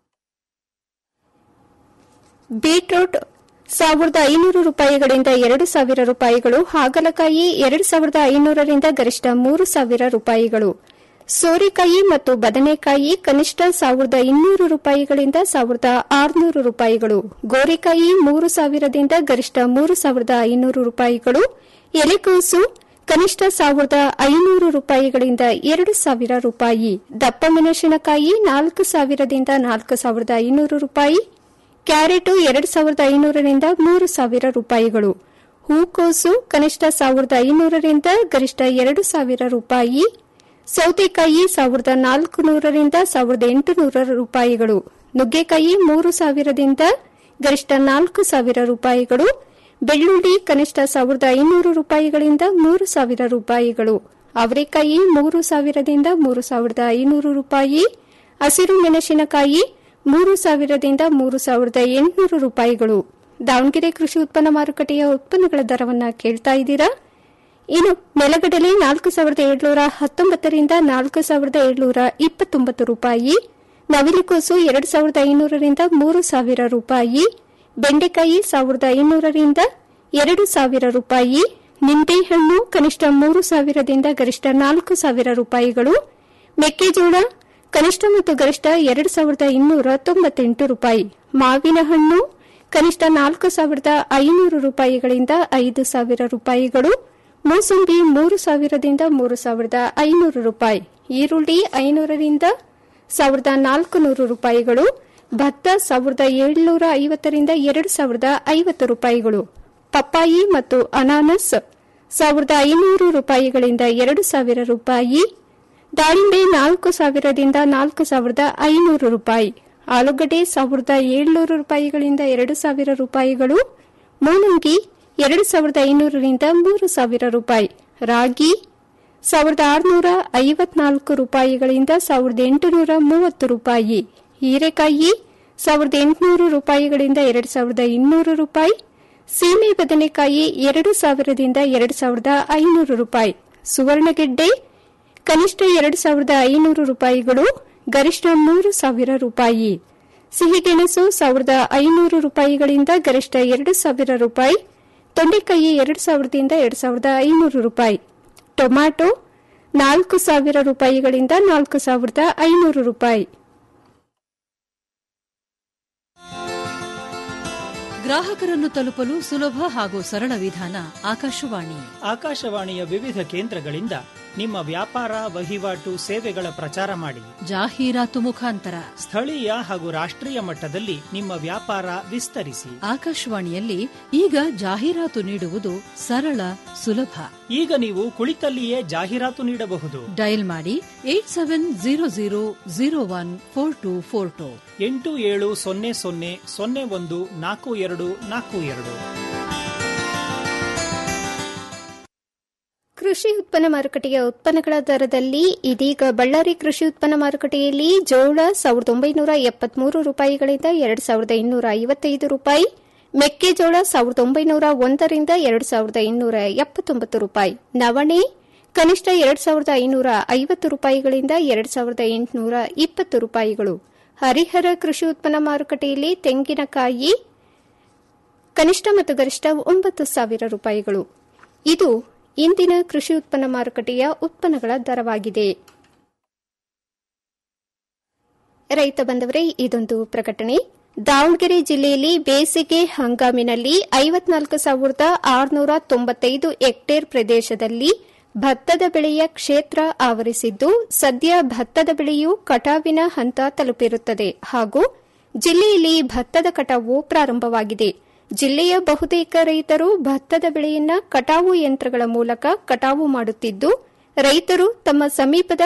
ಬೀಟ್ರೂಟ್ ಸಾವಿರದ ಐನೂರು ರೂಪಾಯಿಗಳಿಂದ ಎರಡು ಸಾವಿರ ರೂಪಾಯಿಗಳು ಹಾಗಲಕಾಯಿ ಎರಡು ಸಾವಿರದ ಐನೂರರಿಂದ ಗರಿಷ್ಠ ಮೂರು ಸಾವಿರ ರೂಪಾಯಿಗಳು ಸೋರೆಕಾಯಿ ಮತ್ತು ಬದನೆಕಾಯಿ ಕನಿಷ್ಠ ಸಾವಿರದ ಇನ್ನೂರು ರೂಪಾಯಿಗಳಿಂದ ಸಾವಿರದ ಆರುನೂರು ರೂಪಾಯಿಗಳು ಗೋರಿಕಾಯಿ ಮೂರು ಸಾವಿರದಿಂದ ಗರಿಷ್ಠ ಮೂರು ಸಾವಿರದ ಐನೂರು ರೂಪಾಯಿಗಳು ಎಲೆಕೋಸು ಕನಿಷ್ಠ ಸಾವಿರದ ಐನೂರು ರೂಪಾಯಿಗಳಿಂದ ಎರಡು ಸಾವಿರ ರೂಪಾಯಿ ದಪ್ಪ ಮೆಣಸಿನಕಾಯಿ ನಾಲ್ಕು ಸಾವಿರದಿಂದ ನಾಲ್ಕು ಸಾವಿರದ ಐನೂರು ರೂಪಾಯಿ ಕ್ಯಾರೆಟು ಎರಡು ಸಾವಿರದ ಐನೂರರಿಂದ ಮೂರು ಸಾವಿರ ರೂಪಾಯಿಗಳು ಹೂಕೋಸು ಕನಿಷ್ಠ ಸಾವಿರದ ಐನೂರರಿಂದ ಗರಿಷ್ಠ ಎರಡು ಸಾವಿರ ರೂಪಾಯಿ ಸೌತೆಕಾಯಿ ಸಾವಿರದ ನಾಲ್ಕು ನೂರರಿಂದ ಸಾವಿರದ ಎಂಟುನೂರ ರೂಪಾಯಿಗಳು ನುಗ್ಗೆಕಾಯಿ ಮೂರು ಸಾವಿರದಿಂದ ಗರಿಷ್ಠ ನಾಲ್ಕು ಸಾವಿರ ರೂಪಾಯಿಗಳು ಬೆಳ್ಳುಳ್ಳಿ ಕನಿಷ್ಠ ಸಾವಿರದ ಐನೂರು ರೂಪಾಯಿಗಳಿಂದ ಮೂರು ಸಾವಿರ ರೂಪಾಯಿಗಳು ಅವರೆಕಾಯಿ ಮೂರು ಸಾವಿರದಿಂದ ಮೂರು ಸಾವಿರದ ಐನೂರು ರೂಪಾಯಿ ಹಸಿರು ಮೆಣಸಿನಕಾಯಿ ಮೂರು ಸಾವಿರದಿಂದ ಮೂರು ಸಾವಿರದ ಎಂಟುನೂರು ರೂಪಾಯಿಗಳು ದಾವಣಗೆರೆ ಕೃಷಿ ಉತ್ಪನ್ನ ಮಾರುಕಟ್ಟೆಯ ಉತ್ಪನ್ನಗಳ ದರವನ್ನ ಕೇಳ್ತಾ ಇದ್ದೀರಾ ಇನ್ನು ನೆಲಗಡಲೆ ನಾಲ್ಕು ಸಾವಿರದ ಏಳ್ನೂರ ಹತ್ತೊಂಬತ್ತರಿಂದ ನಾಲ್ಕು ಸಾವಿರದ ಏಳ್ನೂರ ಇಪ್ಪತ್ತೊಂಬತ್ತು ರೂಪಾಯಿ ನವಿಲುಕೋಸು ಎರಡು ಸಾವಿರದ ಐನೂರರಿಂದ ಮೂರು ಸಾವಿರ ರೂಪಾಯಿ ಬೆಂಡೆಕಾಯಿ ಸಾವಿರದ ಐನೂರರಿಂದ ಎರಡು ಸಾವಿರ ರೂಪಾಯಿ ನಿಂಬೆಹಣ್ಣು ಕನಿಷ್ಠ ಮೂರು ಸಾವಿರದಿಂದ ಗರಿಷ್ಠ ನಾಲ್ಕು ಸಾವಿರ ರೂಪಾಯಿಗಳು ಮೆಕ್ಕೆಜೋಳ ಕನಿಷ್ಠ ಮತ್ತು ಗರಿಷ್ಠ ಎರಡು ಸಾವಿರದ ಇನ್ನೂರ ತೊಂಬತ್ತೆಂಟು ರೂಪಾಯಿ ಮಾವಿನ ಹಣ್ಣು ಕನಿಷ್ಠ ನಾಲ್ಕು ಸಾವಿರದ ಐನೂರು ರೂಪಾಯಿಗಳಿಂದ ಐದು ಸಾವಿರ ರೂಪಾಯಿಗಳು ಮೂಸಂಬಿ ಮೂರು ಸಾವಿರದಿಂದ ಮೂರು ಸಾವಿರದ ಐನೂರು ರೂಪಾಯಿ ಈರುಳ್ಳಿ ಐನೂರರಿಂದ ಸಾವಿರದ ನಾಲ್ಕು ನೂರು ರೂಪಾಯಿಗಳು ಭತ್ತ ಸಾವಿರದ ಏಳುನೂರ ಐವತ್ತರಿಂದ ಎರಡು ಸಾವಿರದ ಐವತ್ತು ರೂಪಾಯಿಗಳು ಪಪ್ಪಾಯಿ ಮತ್ತು ಅನಾನಸ್ ಸಾವಿರದ ಐನೂರು ರೂಪಾಯಿಗಳಿಂದ ಎರಡು ಸಾವಿರ ರೂಪಾಯಿ ದಾಳಿಂಬೆ ನಾಲ್ಕು ಸಾವಿರದಿಂದ ನಾಲ್ಕು ಸಾವಿರದ ಐನೂರು ರೂಪಾಯಿ ಆಲೂಗಡ್ಡೆ ಸಾವಿರದ ಏಳುನೂರು ರೂಪಾಯಿಗಳಿಂದ ಎರಡು ಸಾವಿರ ರೂಪಾಯಿಗಳು ಮೂಲಂಗಿ ಎರಡು ಸಾವಿರದ ಐನೂರರಿಂದ ಮೂರು ಸಾವಿರ ರೂಪಾಯಿ ರಾಗಿ ಸಾವಿರದ ಆರುನೂರ ಐವತ್ನಾಲ್ಕು ರೂಪಾಯಿಗಳಿಂದ ಸಾವಿರದ ಎಂಟುನೂರ ಮೂವತ್ತು ರೂಪಾಯಿ ಹೀರೆಕಾಯಿ ಸಾವಿರದ ಎಂಟುನೂರು ರೂಪಾಯಿಗಳಿಂದ ಎರಡು ಸಾವಿರದ ಇನ್ನೂರು ರೂಪಾಯಿ ಸೀಮೆ ಬದನೆಕಾಯಿ ಎರಡು ಸಾವಿರದಿಂದ ಎರಡು ಸಾವಿರದ ಐನೂರು ರೂಪಾಯಿ ಸುವರ್ಣಗೆಡ್ಡೆ ಕನಿಷ್ಠ ಎರಡು ಸಾವಿರದ ಐನೂರು ರೂಪಾಯಿಗಳು ಗರಿಷ್ಠ ಮೂರು ಸಾವಿರ ರೂಪಾಯಿ ಸಿಹಿಗೆಣಸು ಸಾವಿರದ ಐನೂರು ರೂಪಾಯಿಗಳಿಂದ ಗರಿಷ್ಠ ಎರಡು ಸಾವಿರ ರೂಪಾಯಿ ತೊಂಡೆಕಾಯಿ ಎರಡು ಸಾವಿರದಿಂದ ಎರಡು ಸಾವಿರದ ಐನೂರು ರೂಪಾಯಿ ಟೊಮ್ಯಾಟೊ ನಾಲ್ಕು ಸಾವಿರ ರೂಪಾಯಿಗಳಿಂದ ನಾಲ್ಕು ಸಾವಿರದ ಐನೂರು ರೂಪಾಯಿ ಗ್ರಾಹಕರನ್ನು ತಲುಪಲು ಸುಲಭ ಹಾಗೂ ಸರಳ ವಿಧಾನ ಆಕಾಶವಾಣಿ ಆಕಾಶವಾಣಿಯ ವಿವಿಧ ಕೇಂದ್ರಗಳಿಂದ ನಿಮ್ಮ ವ್ಯಾಪಾರ ವಹಿವಾಟು ಸೇವೆಗಳ ಪ್ರಚಾರ ಮಾಡಿ ಜಾಹೀರಾತು ಮುಖಾಂತರ ಸ್ಥಳೀಯ ಹಾಗೂ ರಾಷ್ಟ್ರೀಯ ಮಟ್ಟದಲ್ಲಿ ನಿಮ್ಮ ವ್ಯಾಪಾರ ವಿಸ್ತರಿಸಿ ಆಕಾಶವಾಣಿಯಲ್ಲಿ ಈಗ ಜಾಹೀರಾತು ನೀಡುವುದು ಸರಳ ಸುಲಭ ಈಗ ನೀವು ಕುಳಿತಲ್ಲಿಯೇ ಜಾಹೀರಾತು ನೀಡಬಹುದು ಡಯಲ್ ಮಾಡಿ eight seven zero zero zero one four two four two ಎಂಟು ಏಳು ಸೊನ್ನೆ ಸೊನ್ನೆ ಸೊನ್ನೆ ಒಂದು ನಾಲ್ಕು ಎರಡು ನಾಲ್ಕು ಎರಡು ಕೃಷಿ ಉತ್ಪನ್ನ ಮಾರುಕಟ್ಟೆಯ ಉತ್ಪನ್ನಗಳ ದರದಲ್ಲಿ ಇದೀಗ ಬಳ್ಳಾರಿ ಕೃಷಿ ಉತ್ಪನ್ನ ಮಾರುಕಟ್ಟೆಯಲ್ಲಿ ಜೋಳ ಸಾವಿರದ ಒಂಬೈನೂರ ಎಪ್ಪತ್ಮೂರು ರೂಪಾಯಿಗಳಿಂದ ಎರಡು ಸಾವಿರದ ಇನ್ನೂರ ಐವತ್ತೈದು ರೂಪಾಯಿ ಮೆಕ್ಕೆಜೋಳ ಸಾವಿರದ ಒಂಬೈನೂರ ಒಂದರಿಂದ ಎರಡು ಸಾವಿರದ ಇನ್ನೂರ ಎಪ್ಪತ್ತೊಂಬತ್ತು ರೂಪಾಯಿ ನವಣೆ ಕನಿಷ್ಠ ಎರಡು ಸಾವಿರದ ಐನೂರ ಐವತ್ತು ರೂಪಾಯಿಗಳಿಂದ ಎರಡು ಸಾವಿರದ ಎಂಟುನೂರ ಇಪ್ಪತ್ತು ರೂಪಾಯಿಗಳು ಹರಿಹರ ಕೃಷಿ ಉತ್ಪನ್ನ ಮಾರುಕಟ್ಟೆಯಲ್ಲಿ ತೆಂಗಿನಕಾಯಿ ಕನಿಷ್ಠ ಮತ್ತು ಗರಿಷ್ಠ ಒಂಬತ್ತು ಸಾವಿರ ರೂಪಾಯಿಗಳು ಇದು ಇಂದಿನ ಕೃಷಿ ಉತ್ಪನ್ನ ಮಾರುಕಟ್ಟೆಯ ಉತ್ಪನ್ನಗಳ ದರವಾಗಿದೆ ರೈತ ಬಂದವರೇ ಇದೊಂದು ಪ್ರಕಟಣೆ ದಾವಣಗೆರೆ ಜಿಲ್ಲೆಯಲ್ಲಿ ಬೇಸಿಗೆ ಹಂಗಾಮಿನಲ್ಲಿ ಐವತ್ನಾಲ್ಕು ಸಾವಿರದ ಆರುನೂರ ತೊಂಬತ್ತೈದು ಹೆಕ್ಟೇರ್ ಪ್ರದೇಶದಲ್ಲಿ ಭತ್ತದ ಬೆಳೆಯ ಕ್ಷೇತ್ರ ಆವರಿಸಿದ್ದು ಸದ್ಯ ಭತ್ತದ ಬೆಳೆಯು ಕಟಾವಿನ ಹಂತ ತಲುಪಿರುತ್ತದೆ ಹಾಗೂ ಜಿಲ್ಲೆಯಲ್ಲಿ ಭತ್ತದ ಕಟಾವು ಪ್ರಾರಂಭವಾಗಿದೆ ಜಿಲ್ಲೆಯ ಬಹುತೇಕ ರೈತರು ಭತ್ತದ ಬೆಳೆಯನ್ನ ಕಟಾವು ಯಂತ್ರಗಳ ಮೂಲಕ ಕಟಾವು ಮಾಡುತ್ತಿದ್ದು ರೈತರು ತಮ್ಮ ಸಮೀಪದ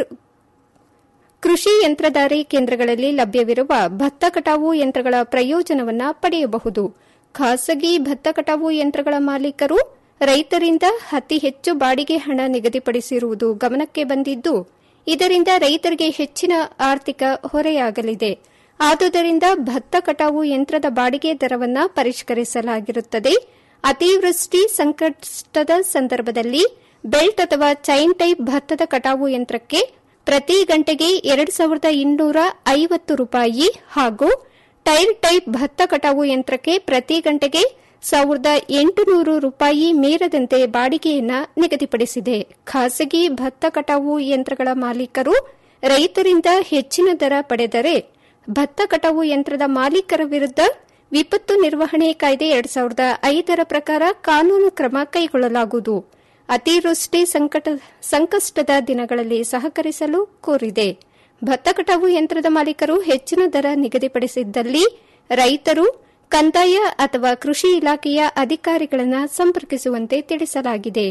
ಕೃಷಿ ಯಂತ್ರಧಾರಿ ಕೇಂದ್ರಗಳಲ್ಲಿ ಲಭ್ಯವಿರುವ ಭತ್ತ ಕಟಾವು ಯಂತ್ರಗಳ ಪ್ರಯೋಜನವನ್ನ ಪಡೆಯಬಹುದು ಖಾಸಗಿ ಭತ್ತ ಕಟಾವು ಯಂತ್ರಗಳ ಮಾಲೀಕರು ರೈತರಿಂದ ಅತಿ ಹೆಚ್ಚು ಬಾಡಿಗೆ ಹಣ ನಿಗದಿಪಡಿಸಿರುವುದು ಗಮನಕ್ಕೆ ಬಂದಿದ್ದು ಇದರಿಂದ ರೈತರಿಗೆ ಹೆಚ್ಚಿನ ಆರ್ಥಿಕ ಹೊರೆಯಾಗಲಿದೆ ಆದುದರಿಂದ ಭತ್ತ ಕಟಾವು ಯಂತ್ರದ ಬಾಡಿಗೆ ದರವನ್ನ ಪರಿಷ್ಕರಿಸಲಾಗಿರುತ್ತದೆ ಅತಿವೃಷ್ಟಿ ಸಂಕಷ್ಟದ ಸಂದರ್ಭದಲ್ಲಿ ಬೆಲ್ಟ್ ಅಥವಾ ಚೈನ್ ಟೈಪ್ ಭತ್ತದ ಕಟಾವು ಯಂತ್ರಕ್ಕೆ ಪ್ರತಿ ಗಂಟೆಗೆ ಎರಡು ಸಾವಿರದ ಇನ್ನೂರ ಐವತ್ತು ರೂಪಾಯಿ ಹಾಗೂ ಟೈರ್ ಟೈಪ್ ಭತ್ತ ಕಟಾವು ಯಂತ್ರಕ್ಕೆ ಪ್ರತಿ ಗಂಟೆಗೆ ಸಾವಿರದ ಎಂಟುನೂರು ರೂಪಾಯಿ ಮೀರದಂತೆ ಬಾಡಿಗೆಯನ್ನ ನಿಗದಿಪಡಿಸಿದೆ ಖಾಸಗಿ ಭತ್ತ ಕಟಾವು ಯಂತ್ರಗಳ ಮಾಲೀಕರು ರೈತರಿಂದ ಹೆಚ್ಚಿನ ದರ ಪಡೆದರೆ ಭತ್ತ ಕಟಾವು ಯಂತ್ರದ ಮಾಲೀಕರ ವಿರುದ್ಧ ವಿಪತ್ತು ನಿರ್ವಹಣೆ ಕಾಯ್ದೆ ಎರಡ್ ಸಾವಿರದ ಐದರ ಪ್ರಕಾರ ಕಾನೂನು ಕ್ರಮ ಕೈಗೊಳ್ಳಲಾಗುವುದು ಅತಿವೃಷ್ಟಿ ಸಂಕಷ್ಟದ ದಿನಗಳಲ್ಲಿ ಸಹಕರಿಸಲು ಕೋರಿದೆ ಭತ್ತ ಕಟಾವು ಯಂತ್ರದ ಮಾಲೀಕರು ಹೆಚ್ಚಿನ ದರ ನಿಗದಿಪಡಿಸಿದ್ದಲ್ಲಿ ರೈತರು ಕಂದಾಯ ಅಥವಾ ಕೃಷಿ ಇಲಾಖೆಯ ಅಧಿಕಾರಿಗಳನ್ನು ಸಂಪರ್ಕಿಸುವಂತೆ ತಿಳಿಸಲಾಗಿದೆ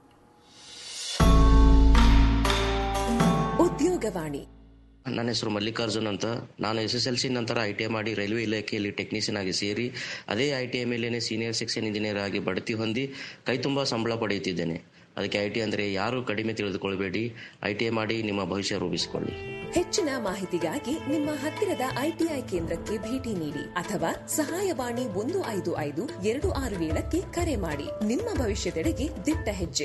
ಉದ್ಯೋಗವಾಣಿ ನನ್ನ ಹೆಸರು ಮಲ್ಲಿಕಾರ್ಜುನ್ ಅಂತ ನಾನು ಎಸ್ ಎಸ್ ಎಲ್ ಸಿ ನಂತರ ಐ ಟಿ ಐ ಮಾಡಿ ರೈಲ್ವೆ ಇಲಾಖೆಯಲ್ಲಿ ಟೆಕ್ನಿಷಿಯನ್ ಆಗಿ ಸೇರಿ ಅದೇ ಐ ಟಿ ಐ ಮೇಲೇನೆ ಸೀನಿಯರ್ ಸೆಕ್ಷನ್ ಇಂಜಿನಿಯರ್ ಆಗಿ ಬಡ್ತಿ ಹೊಂದಿ ಕೈ ತುಂಬ ಸಂಬಳ ಪಡೆಯುತ್ತಿದ್ದೇನೆ ಅದಕ್ಕೆ ಐ ಟಿ ಅಂದರೆ ಯಾರು ಕಡಿಮೆ ತಿಳಿದುಕೊಳ್ಬೇಡಿ ಐ ಟಿ ಐ ಮಾಡಿ ನಿಮ್ಮ ಭವಿಷ್ಯ ರೂಪಿಸಿಕೊಳ್ಳಿ ಹೆಚ್ಚಿನ ಮಾಹಿತಿಗಾಗಿ ನಿಮ್ಮ ಹತ್ತಿರದ ಐಟಿಐ ಕೇಂದ್ರಕ್ಕೆ ಭೇಟಿ ನೀಡಿ ಅಥವಾ ಸಹಾಯವಾಣಿ ಒಂದು ಐದು ಐದು ಎರಡು ಆರು ಏಳಕ್ಕೆ ಕರೆ ಮಾಡಿ ನಿಮ್ಮ ಭವಿಷ್ಯದೆಡೆಗೆ ದಿಟ್ಟ ಹೆಜ್ಜೆ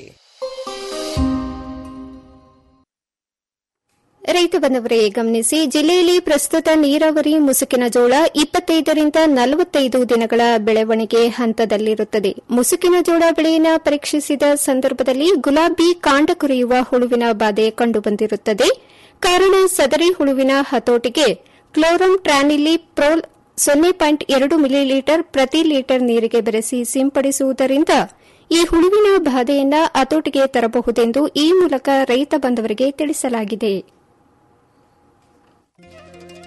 ರೈತ ಬಂದವರೇ ಗಮನಿಸಿ ಜಿಲ್ಲೆಯಲ್ಲಿ ಪ್ರಸ್ತುತ ನೀರಾವರಿ ಮುಸುಕಿನ ಜೋಳ ಇಪ್ಪತ್ತೈದರಿಂದ ನಲವತ್ತೈದು ದಿನಗಳ ಬೆಳವಣಿಗೆ ಹಂತದಲ್ಲಿರುತ್ತದೆ ಮುಸುಕಿನ ಜೋಳ ಬೆಳೆಯನ್ನು ಪರೀಕ್ಷಿಸಿದ ಸಂದರ್ಭದಲ್ಲಿ ಗುಲಾಬಿ ಕಾಂಡ ಕೊರೆಯುವ ಹುಳುವಿನ ಬಾಧೆ ಕಂಡುಬಂದಿರುತ್ತದೆ ಕಾರಣ ಸದರಿ ಹುಳುವಿನ ಹತೋಟಿಗೆ ಕ್ಲೋರಮ್ ಟ್ರಾನಿಲಿ ಪ್ರೋಲ್ ಸೊನ್ನೆ ಪಾಯಿಂಟ್ ಎರಡು ಮಿಲಿಲೀಟರ್ ಪ್ರತಿ ಲೀಟರ್ ನೀರಿಗೆ ಬೆರೆಸಿ ಸಿಂಪಡಿಸುವುದರಿಂದ ಈ ಹುಳುವಿನ ಬಾಧೆಯನ್ನ ಹತೋಟಿಗೆ ತರಬಹುದೆಂದು ಈ ಮೂಲಕ ರೈತ ಬಂಧವರಿಗೆ ತಿಳಿಸಲಾಗಿದೆ